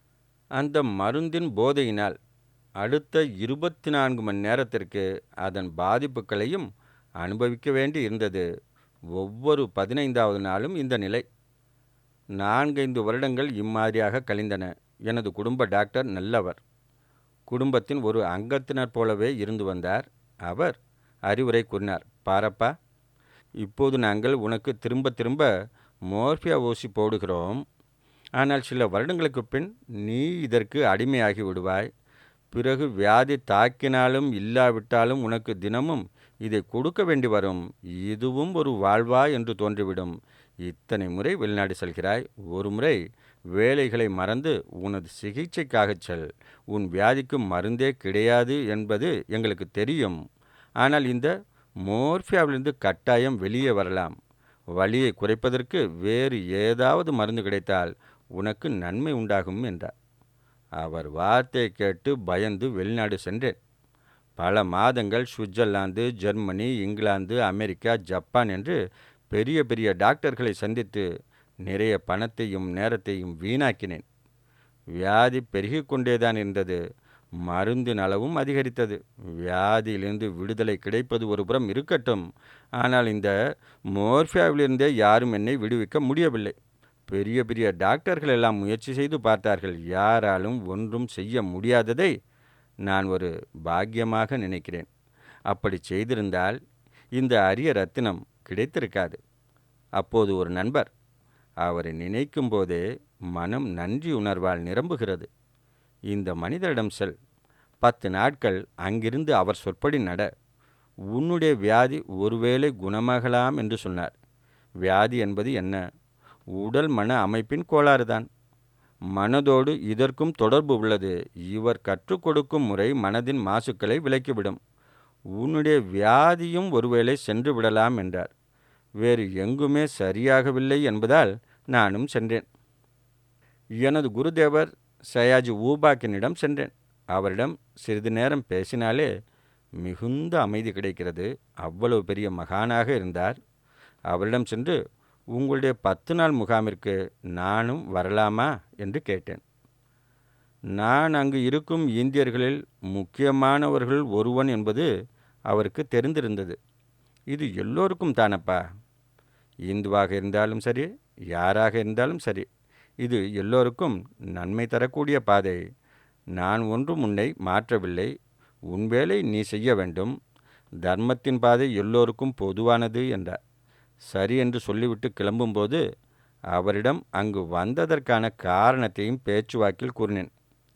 அந்த மருந்தின் போதையினால் அடுத்த இருபத்தி நான்கு மணி நேரத்திற்கு அதன் பாதிப்புகளையும் அனுபவிக்க வேண்டி இருந்தது ஒவ்வொரு பதினைந்தாவது நாளும் இந்த நிலை நான்கைந்து வருடங்கள் இம்மாதிரியாக கழிந்தன எனது குடும்ப டாக்டர் நல்லவர் குடும்பத்தின் ஒரு அங்கத்தினர் போலவே இருந்து வந்தார் அவர் அறிவுரை கூறினார் பாரப்பா இப்போது நாங்கள் உனக்கு திரும்ப திரும்ப மோர்பியா ஊசி போடுகிறோம் ஆனால் சில வருடங்களுக்கு பின் நீ இதற்கு அடிமையாகி விடுவாய் பிறகு வியாதி தாக்கினாலும் இல்லாவிட்டாலும் உனக்கு தினமும் இதை கொடுக்க வேண்டி வரும் இதுவும் ஒரு வாழ்வா என்று தோன்றிவிடும் இத்தனை முறை வெளிநாடு செல்கிறாய் ஒரு முறை வேலைகளை மறந்து உனது சிகிச்சைக்காகச் செல் உன் வியாதிக்கு மருந்தே கிடையாது என்பது எங்களுக்கு தெரியும் ஆனால் இந்த மோர்ஃபியாவிலிருந்து கட்டாயம் வெளியே வரலாம் வலியை குறைப்பதற்கு வேறு ஏதாவது மருந்து கிடைத்தால் உனக்கு நன்மை உண்டாகும் என்றார் அவர் வார்த்தை கேட்டு பயந்து வெளிநாடு சென்றேன் பல மாதங்கள் Switzerland Germany England America Japan என்று பெரிய பெரிய டாக்டர்களை சந்தித்து நிறைய பணத்தையும் நேரத்தையும் வீணாக்கினேன் வியாதி பெருகிக் கொண்டேதான் இருந்தது மருந்தின் அளவும் அதிகரித்தது வியாதியிலிருந்து விடுதலை கிடைப்பது ஒரு புறம் இருக்கட்டும் ஆனால் இந்த மோர்ஃபியாவிலிருந்தே யாரும் என்னை விடுவிக்க முடியவில்லை பெரிய பெரிய டாக்டர்கள் எல்லாம் முயற்சி செய்து பார்த்தார்கள் யாராலும் ஒன்றும் செய்ய முடியாததை நான் ஒரு பாக்கியமாக நினைக்கிறேன் அப்படி செய்திருந்தால் இந்த அரிய ரத்தினம் கிடைத்திருக்காது அப்போது ஒரு நண்பர் அவரை நினைக்கும் போதே மனம் நன்றி உணர்வால் நிரம்புகிறது இந்த மனிதரிடம் செல் பத்து நாட்கள் அங்கிருந்து அவர் சொற்படி நட உன்னுடைய வியாதி ஒருவேளை குணமாகலாம் என்று சொன்னார் வியாதி என்பது என்ன உடல் மன அமைப்பின் கோளாறுதான் மனதோடு இதற்கும் தொடர்பு உள்ளது இவர் கற்றுக் கொடுக்கும் முறை மனதின் மாசுக்களை விலக்கிவிடும் உன்னுடைய வியாதியும் ஒருவேளை சென்று விடலாம் என்றார் வேறு எங்குமே சரியாகவில்லை என்பதால் நானும் சென்றேன் எனது குருதேவர் சயாஜி ஊபாக்கினிடம் சென்றேன் அவரிடம் சிறிது நேரம் பேசினாலே மிகுந்த அமைதி கிடைக்கிறது அவ்வளவு பெரிய மகானாக இருந்தார் அவரிடம் சென்று உங்களுடைய பத்து நாள் முகாமிற்கு நானும் வரலாமா என்று கேட்டேன் நான் அங்கு இருக்கும் இந்தியர்களில் முக்கியமானவர்கள் ஒருவன் என்பது அவருக்கு தெரிந்திருந்தது இது எல்லோருக்கும் தானப்பா இந்துவாக இருந்தாலும் சரி யாராக இருந்தாலும் சரி இது எல்லோருக்கும் நன்மை தரக்கூடிய பாதை நான் ஒன்றும் உன்னை மாற்றவில்லை உன் வேலை நீ செய்ய வேண்டும் தர்மத்தின் பாதை எல்லோருக்கும் பொதுவானது என்றார் சரி என்று சொல்லிவிட்டு கிளம்பும்போது அவரிடம் அங்கு வந்ததற்கான காரணத்தையும் பேச்சுவாக்கில் கூறினேன்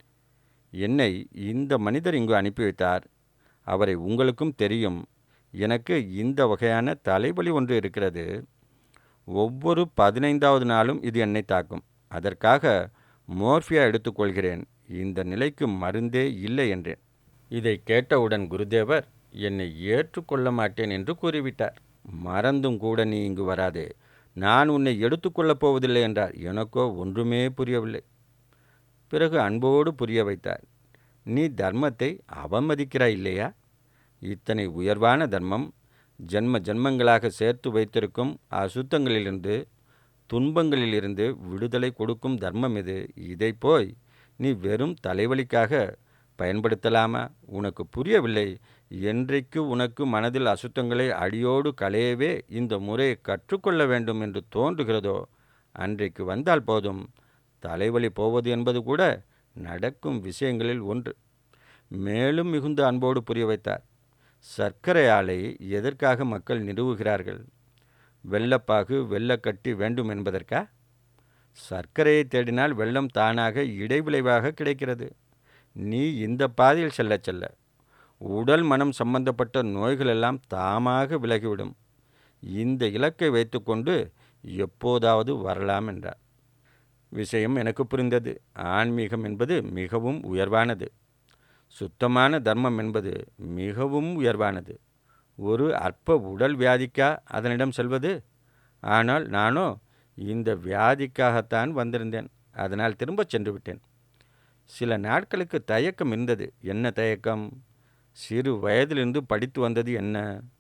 என்னை இந்த மனிதர் இங்கு அனுப்பி வைத்தார் அவரை உங்களுக்கும் தெரியும் எனக்கு இந்த வகையான தலைவலி ஒன்று இருக்கிறது ஒவ்வொரு பதினைந்தாவது நாளும் இது என்னை தாக்கும் அதற்காக மோர்ஃபியா எடுத்துக்கொள்கிறேன் இந்த நிலைக்கு மருந்தே இல்லை என்றேன் இதை கேட்டவுடன் குருதேவர் என்னை ஏற்றுக்கொள்ள மாட்டேன் என்று கூறிவிட்டார் மறந்தும் கூட நீ இங்கு வராதே நான் உன்னை எடுத்துக்கொள்ளப் போவதில்லை என்றார் எனக்கோ ஒன்றுமே புரியவில்லை பிறகு அன்போடு புரிய வைத்தார் நீ தர்மத்தை அவமதிக்கிறாய் இல்லையா இத்தனை உயர்வான தர்மம் ஜென்ம ஜென்மங்களாக சேர்த்து வைத்திருக்கும் அசுத்தங்களிலிருந்து துன்பங்களிலிருந்து விடுதலை கொடுக்கும் தர்மம் இது இதை போய் நீ வெறும் தலைவலிக்காக பயன்படுத்தலாமா உனக்கு புரியவில்லை என்றைக்கு உனக்கு மனதில் அசுத்தங்களை அடியோடு களையவே இந்த முறையை கற்றுக்கொள்ள வேண்டும் என்று தோன்றுகிறதோ அன்றைக்கு வந்தால் போதும் தலைவலி போவது என்பது கூட நடக்கும் விஷயங்களில் ஒன்று மேலும் மிகுந்த அன்போடு புரிய வைத்தார் சர்க்கரை ஆலை எதற்காக மக்கள் நிறுவுகிறார்கள் வெள்ளப்பாகு வெள்ளக்கட்டி வேண்டும் என்பதற்கா சர்க்கரையை தேடினால் வெள்ளம் தானாக இடைவிளைவாக கிடைக்கிறது நீ இந்த பாதையில் செல்ல செல்ல உடல் மனம் சம்பந்தப்பட்ட நோய்களெல்லாம் தாமாக விலகிவிடும் இந்த இலக்கை வைத்துக்கொண்டு எப்போதாவது வரலாம் என்றார் விஷயம் எனக்கு புரிந்தது ஆன்மீகம் என்பது மிகவும் உயர்வானது சுத்தமான தர்மம் என்பது மிகவும் உயர்வானது ஒரு அற்ப உடல் வியாதிக்கா அதனிடம் செல்வது ஆனால் நானோ இந்த வியாதிக்காகத்தான் வந்திருந்தேன் அதனால் திரும்பச் சென்று விட்டேன் சில நாட்களுக்கு தயக்கம் இருந்தது என்ன தயக்கம் சிறு வயதிலிருந்து படித்து வந்தது என்ன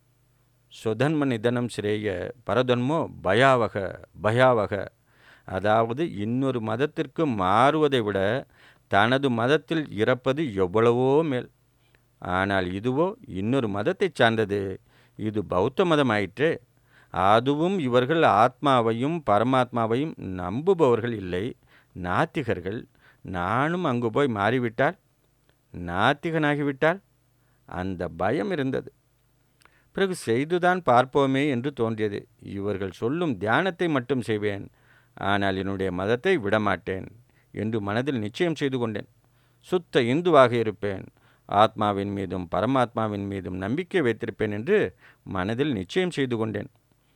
சுதன்ம நிதனம் சிரேய பரதன்மோ பயாவக பயாவக அதாவது இன்னொரு மதத்திற்கு மாறுவதை விட தனது மதத்தில் இறப்பது எவ்வளவோ மேல் ஆனால் இதுவோ இன்னொரு மதத்தை சார்ந்தது இது பௌத்த மதம் ஆயிற்றே அதுவும் இவர்கள் ஆத்மாவையும் பரமாத்மாவையும் நம்புபவர்கள் இல்லை நாத்திகர்கள் நானும் அங்கு போய் மாறிவிட்டால் நாத்திகனாகிவிட்டால் அந்த பயம் இருந்தது பிறகு செய்துதான் பார்ப்போமே என்று தோன்றியது இவர்கள் சொல்லும் தியானத்தை மட்டும் செய்வேன் ஆனால் என்னுடைய மதத்தை விடமாட்டேன் என்று மனதில் நிச்சயம் செய்து கொண்டேன் சுத்த இந்துவாக இருப்பேன் ஆத்மாவின் மீதும் பரமாத்மாவின் மீதும் நம்பிக்கை வைத்திருப்பேன் என்று மனதில் நிச்சயம் செய்து கொண்டேன்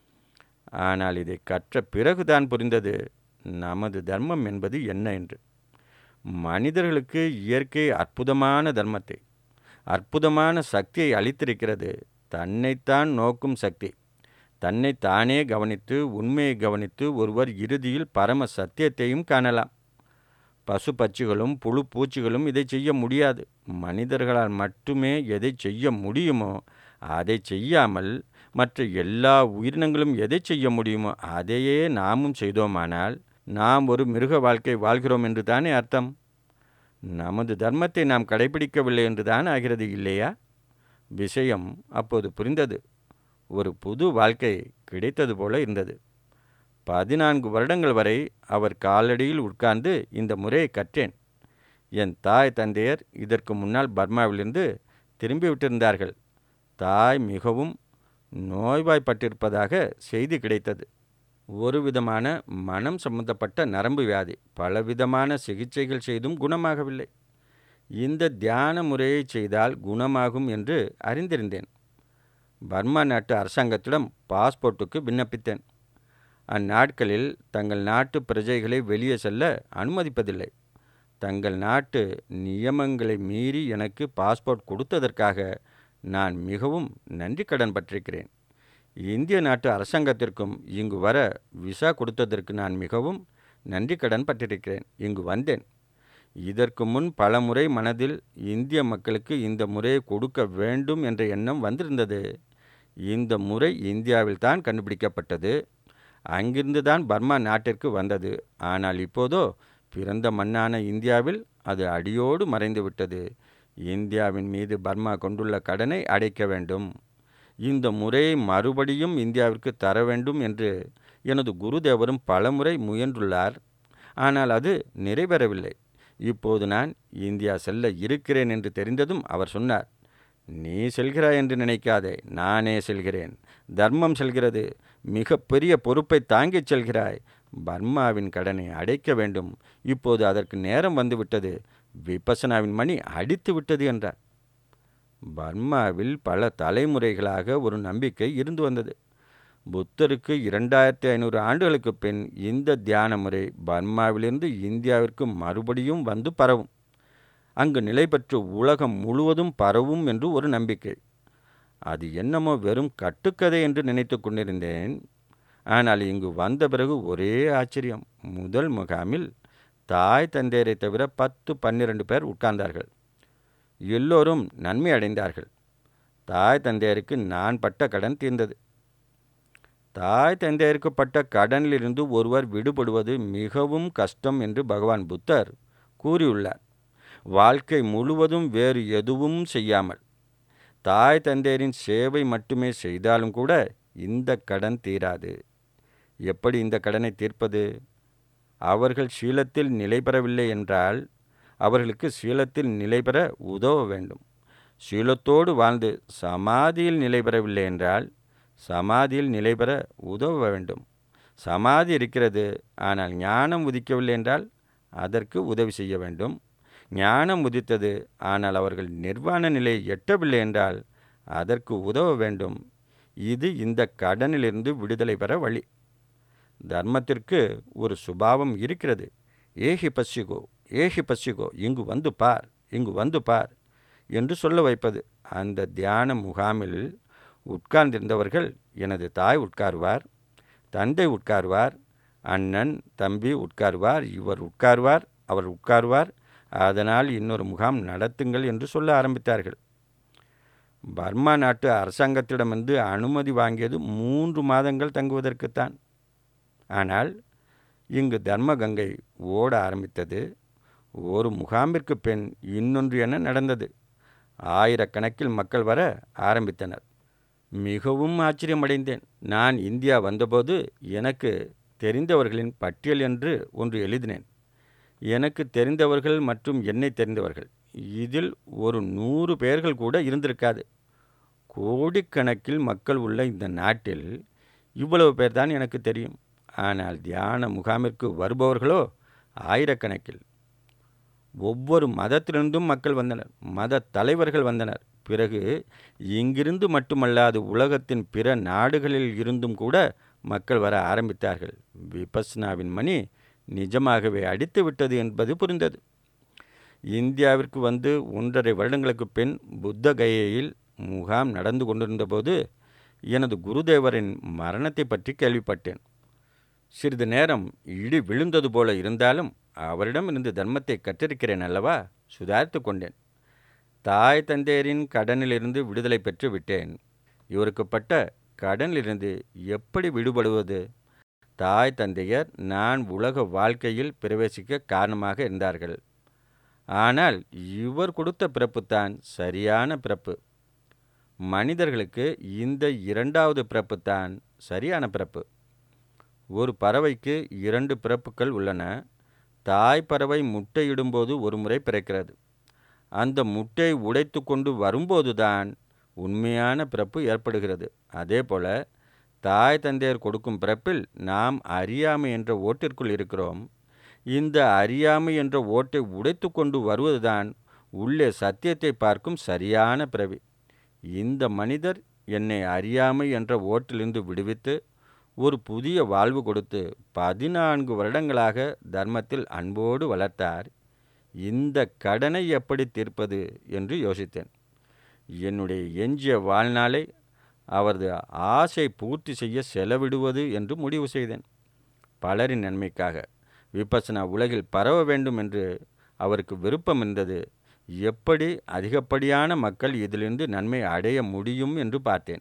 ஆனால் இதை கற்ற பிறகுதான் புரிந்தது நமது தர்மம் என்பது என்ன என்று மனிதர்களுக்கு இயற்கை அற்புதமான தர்மத்தை அற்புதமான சக்தியை அளித்திருக்கிறது தன்னைத்தான் நோக்கும் சக்தி தன்னை தானே கவனித்து உண்மையை கவனித்து ஒருவர் இறுதியில் பரம சத்தியத்தையும் காணலாம் பசு பட்சிகளும் புழு பூச்சிகளும் இதை செய்ய முடியாது மனிதர்களால் மட்டுமே எதை செய்ய முடியுமோ அதை செய்யாமல் மற்ற எல்லா உயிரினங்களும் எதை செய்ய முடியுமோ அதையே நாமும் செய்தோமானால் நாம் ஒரு மிருக வாழ்க்கை வாழ்கிறோம் என்று தானே அர்த்தம் நமது தர்மத்தை நாம் கடைபிடிக்கவில்லை என்று தான் ஆகிறது இல்லையா விஷயம் அப்போது புரிந்தது ஒரு புது வாழ்க்கை கிடைத்தது போல இருந்தது பதினான்கு வருடங்கள் வரை அவர் காலடியில் உட்கார்ந்து இந்த முறையை கற்றேன் என் தாய் தந்தையர் இதற்கு முன்னால் பர்மாவிலிருந்து திரும்பிவிட்டிருந்தார்கள் தாய் மிகவும் நோய்வாய்ப்பட்டிருப்பதாக செய்தி கிடைத்தது ஒரு விதமான மனம் சம்பந்தப்பட்ட நரம்பு வியாதி பலவிதமான சிகிச்சைகள் செய்தும் குணமாகவில்லை இந்த தியான முறையை செய்தால் குணமாகும் என்று அறிந்திருந்தேன் பர்மா நாட்டு அரசாங்கத்திடம் பாஸ்போர்ட்டுக்கு விண்ணப்பித்தேன் அந்நாட்களில் தங்கள் நாட்டு பிரஜைகளை வெளியே செல்ல அனுமதிப்பதில்லை தங்கள் நாட்டு நியமங்களை மீறி எனக்கு பாஸ்போர்ட் கொடுத்ததற்காக நான் மிகவும் நன்றி கடன் பட்டிருக்கிறேன் இந்திய நாட்டு அரசாங்கத்திற்கும் இங்கு வர விசா கொடுத்ததற்கு நான் மிகவும் நன்றி கடன் பட்டிருக்கிறேன் இங்கு வந்தேன் இதற்கு முன் பல முறை மனதில் இந்திய மக்களுக்கு இந்த முறையை கொடுக்க வேண்டும் என்ற எண்ணம் வந்திருந்தது இந்த முறை இந்தியாவில் தான் கண்டுபிடிக்கப்பட்டது அங்கிருந்து தான் பர்மா நாட்டிற்கு வந்தது ஆனால் இப்போதோ பிறந்த மண்ணான இந்தியாவில் அது அடியோடு மறைந்து விட்டது இந்தியாவின் மீது பர்மா கொண்டுள்ள கடனை அடைக்க வேண்டும் இந்த முறையை மறுபடியும் இந்தியாவிற்கு தர வேண்டும் என்று எனது குருதேவரும் பலமுறை முயன்றுள்ளார் ஆனால் அது நிறைவேறவில்லை இப்போது நான் இந்தியா செல்ல இருக்கிறேன் என்று தெரிந்ததும் அவர் சொன்னார் நீ செல்கிறாய் என்று நினைக்காதே நானே செல்கிறேன் தர்மம் செல்கிறது மிக பெரிய பொறுப்பை தாங்கிச் செல்கிறாய் பர்மாவின் கடனை அடைக்க வேண்டும் இப்போது அதற்கு நேரம் வந்துவிட்டது விபசனாவின் மணி அடித்து விட்டது என்றார் பர்மாவில் பல தலைமுறைகளாக ஒரு நம்பிக்கை இருந்து வந்தது புத்தருக்கு இரண்டாயிரத்தி ஐநூறு ஆண்டுகளுக்கு பின் இந்த தியான முறை பர்மாவிலிருந்து இந்தியாவிற்கு மறுபடியும் வந்து பரவும் அங்கு நிலை பெற்று உலகம் முழுவதும் பரவும் என்று ஒரு நம்பிக்கை அது என்னமோ வெறும் கட்டுக்கதை என்று நினைத்து கொண்டிருந்தேன் ஆனால் இங்கு வந்த பிறகு ஒரே ஆச்சரியம் முதல் முகாமில் தாய் தந்தையரை தவிர பத்து பன்னிரண்டு பேர் உட்கார்ந்தார்கள் எல்லோரும் நன்மை அடைந்தார்கள் தாய் தந்தையருக்கு நான் பட்ட கடன் தீர்ந்தது தாய் தந்தையருக்கு பட்ட கடனிலிருந்து ஒருவர் விடுபடுவது மிகவும் கஷ்டம் என்று பகவான் புத்தர் கூறியுள்ளார் வாழ்க்கை முழுவதும் வேறு எதுவும் செய்யாமல் தாய் தந்தையரின் சேவை மட்டுமே செய்தாலும் கூட இந்த கடன் தீராது எப்படி இந்த கடனை தீர்ப்பது அவர்கள் சீலத்தில் நிலை பெறவில்லை என்றால் அவர்களுக்கு சீலத்தில் நிலை பெற உதவ வேண்டும் சீலத்தோடு வாழ்ந்து சமாதியில் நிலை பெறவில்லை என்றால் சமாதியில் நிலை பெற உதவ வேண்டும் சமாதி இருக்கிறது ஆனால் ஞானம் உதிக்கவில்லை என்றால் அதற்கு உதவி செய்ய வேண்டும் ஞானம் உதித்தது ஆனால் அவர்கள் நிர்வாண நிலையை எட்டவில்லை என்றால் அதற்கு உதவ வேண்டும் இது இந்த கடனிலிருந்து விடுதலை பெற வழி தர்மத்திற்கு ஒரு சுபாவம் இருக்கிறது ஏஹி பசிகோ ஏஹி பசிகோ இங்கு வந்து பார் இங்கு வந்து பார் என்று சொல்ல வைப்பது அந்த தியான முகாமில் உட்கார்ந்திருந்தவர்கள் எனது தாய் உட்காருவார் தந்தை உட்காருவார் அண்ணன் தம்பி உட்காருவார் இவர் உட்காருவார் அவர் உட்காருவார் அதனால் இன்னொரு முகாம் நடத்துங்கள் என்று சொல்ல ஆரம்பித்தார்கள் பர்மா நாட்டு அரசாங்கத்திடமிருந்து அனுமதி வாங்கியது மூன்று மாதங்கள் தங்குவதற்குத்தான் ஆனால் இங்கு தர்மகங்கை ஓட ஆரம்பித்தது ஒரு முகாமிற்கு பின் இன்னொன்று என நடந்தது ஆயிரக்கணக்கில் மக்கள் வர ஆரம்பித்தனர் மிகவும் ஆச்சரியமடைந்தேன் நான் இந்தியா வந்தபோது எனக்கு தெரிந்தவர்களின் பட்டியல் என்று ஒன்று எழுதினேன் எனக்கு தெரிந்தவர்கள் மற்றும் என்னை தெரிந்தவர்கள் இதில் ஒரு நூறு பேர்கள் கூட இருந்திருக்காது கோடிக்கணக்கில் மக்கள் உள்ள இந்த நாட்டில் இவ்வளவு பேர் தான் எனக்கு தெரியும் ஆனால் தியான முகாமிற்கு வருபவர்களோ ஆயிரக்கணக்கில் ஒவ்வொரு மதத்திலிருந்தும் மக்கள் வந்தனர் மத தலைவர்கள் வந்தனர் பிறகு இங்கிருந்து மட்டுமல்லாது உலகத்தின் பிற நாடுகளில் இருந்தும் கூட மக்கள் வர ஆரம்பித்தார்கள் விபஸ்னாவின் மணி நிஜமாகவே அடித்து விட்டது என்பது புரிந்தது இந்தியாவிற்கு வந்து ஒன்றரை வருடங்களுக்கு பின் புத்த கயையில் முகாம் நடந்து கொண்டிருந்தபோது எனது குருதேவரின் மரணத்தை பற்றி கேள்விப்பட்டேன் சிறிது நேரம் இடி விழுந்தது போல இருந்தாலும் அவரிடம் இருந்து தர்மத்தை கற்றிருக்கிறேன் அல்லவா சுதாரித்து கொண்டேன் தாய் தந்தையரின் கடனிலிருந்து விடுதலை பெற்று விட்டேன் இவருக்கு பட்ட கடனிலிருந்து எப்படி விடுபடுவது தாய் தந்தையர் நான் உலக வாழ்க்கையில் பிரவேசிக்க காரணமாக இருந்தார்கள் ஆனால் இவர் கொடுத்த பிறப்புத்தான் சரியான பிறப்பு மனிதர்களுக்கு இந்த இரண்டாவது பிறப்புத்தான் சரியான பிறப்பு ஒரு பறவைக்கு இரண்டு பிறப்புகள் உள்ளன தாய் பறவை முட்டையிடும்போது ஒரு முறை பிறக்கிறது அந்த முட்டை உடைத்து கொண்டு வரும்போதுதான் உண்மையான பிறப்பு ஏற்படுகிறது அதே போல தாய் தந்தையர் கொடுக்கும் பிறப்பில் நாம் அறியாமை என்ற ஓட்டிற்குள் இருக்கிறோம் இந்த அறியாமை என்ற ஓட்டை உடைத்து கொண்டு வருவதுதான் உள்ளே சத்தியத்தை பார்க்கும் சரியான பிறவி இந்த மனிதர் என்னை அறியாமை என்ற ஓட்டிலிருந்து விடுவித்து ஒரு புதிய வாழ்வு கொடுத்து பதினான்கு வருடங்களாக தர்மத்தில் அன்போடு வளர்த்தார் இந்த கடனை எப்படி தீர்ப்பது என்று யோசித்தேன் என்னுடைய எஞ்சிய வாழ்நாளை அவரது ஆசை பூர்த்தி செய்ய செலவிடுவது என்று முடிவு செய்தேன் பலரின் நன்மைக்காக விபசனா உலகில் பரவ வேண்டும் என்று அவருக்கு விருப்பம் இருந்தது எப்படி அதிகப்படியான மக்கள் இதிலிருந்து நன்மை அடைய முடியும் என்று பார்த்தேன்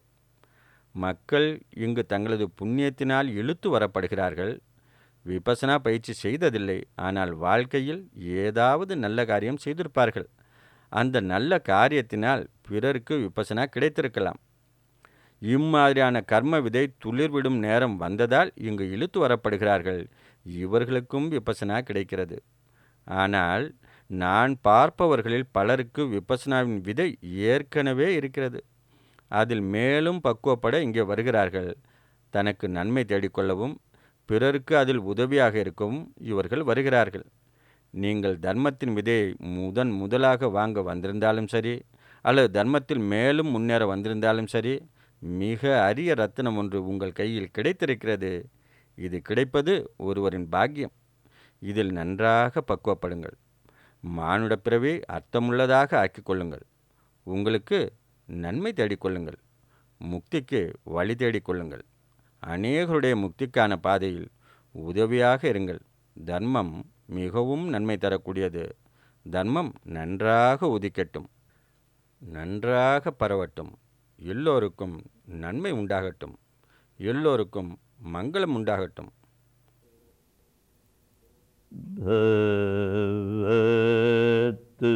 மக்கள் இங்கு தங்களது புண்ணியத்தினால் இழுத்து வரப்படுகிறார்கள் விபசனா பயிற்சி செய்ததில்லை ஆனால் வாழ்க்கையில் ஏதாவது நல்ல காரியம் செய்திருப்பார்கள் அந்த நல்ல காரியத்தினால் பிறருக்கு விபசனா கிடைத்திருக்கலாம் இம்மாதிரியான கர்ம விதை துளிர்விடும் நேரம் வந்ததால் இங்கு இழுத்து வரப்படுகிறார்கள் இவர்களுக்கும் விபசனா கிடைக்கிறது ஆனால் நான் பார்ப்பவர்களில் பலருக்கு விபசனாவின் விதை ஏற்கனவே இருக்கிறது அதில் மேலும் பக்குவப்பட இங்கே வருகிறார்கள் தனக்கு நன்மை தேடிக்கொள்ளவும் பிறருக்கு அதில் உதவியாக இருக்கவும் இவர்கள் வருகிறார்கள் நீங்கள் தர்மத்தின் விதையை முதன் முதலாக வாங்க வந்திருந்தாலும் சரி அல்லது தர்மத்தில் மேலும் முன்னேற வந்திருந்தாலும் சரி மிக அரிய ரத்தினம் ஒன்று உங்கள் கையில் கிடைத்திருக்கிறது இது கிடைப்பது ஒருவரின் பாக்கியம் இதில் நன்றாக பக்குவப்படுங்கள் மானுட பிறவி அர்த்தமுள்ளதாக ஆக்கிக் கொள்ளுங்கள் உங்களுக்கு நன்மை தேடிக்கொள்ளுங்கள் முக்திக்கு வழி தேடிக்கொள்ளுங்கள் அநேகருடைய முக்திக்கான பாதையில் உதவியாக இருங்கள் தர்மம் மிகவும் நன்மை தரக்கூடியது தர்மம் நன்றாக உதிக்கட்டும் நன்றாக பரவட்டும் எல்லோருக்கும் நன்மை உண்டாகட்டும் எல்லோருக்கும் மங்களம் உண்டாகட்டும் भवतु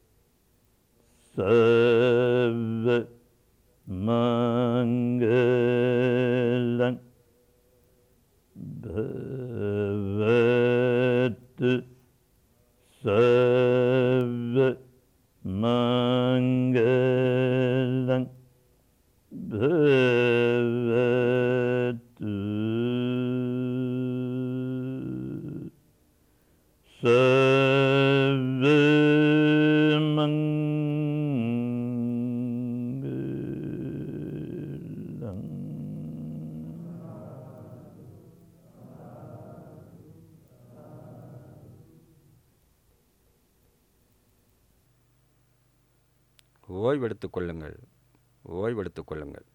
सर्वमङ्गलं भवतु सर्वमङ्गलं भवतु सर्वमङ्गलम् ஓய்வெடுத்துக் கொள்ளுங்கள் ஓய்வெடுத்துக் கொள்ளுங்கள்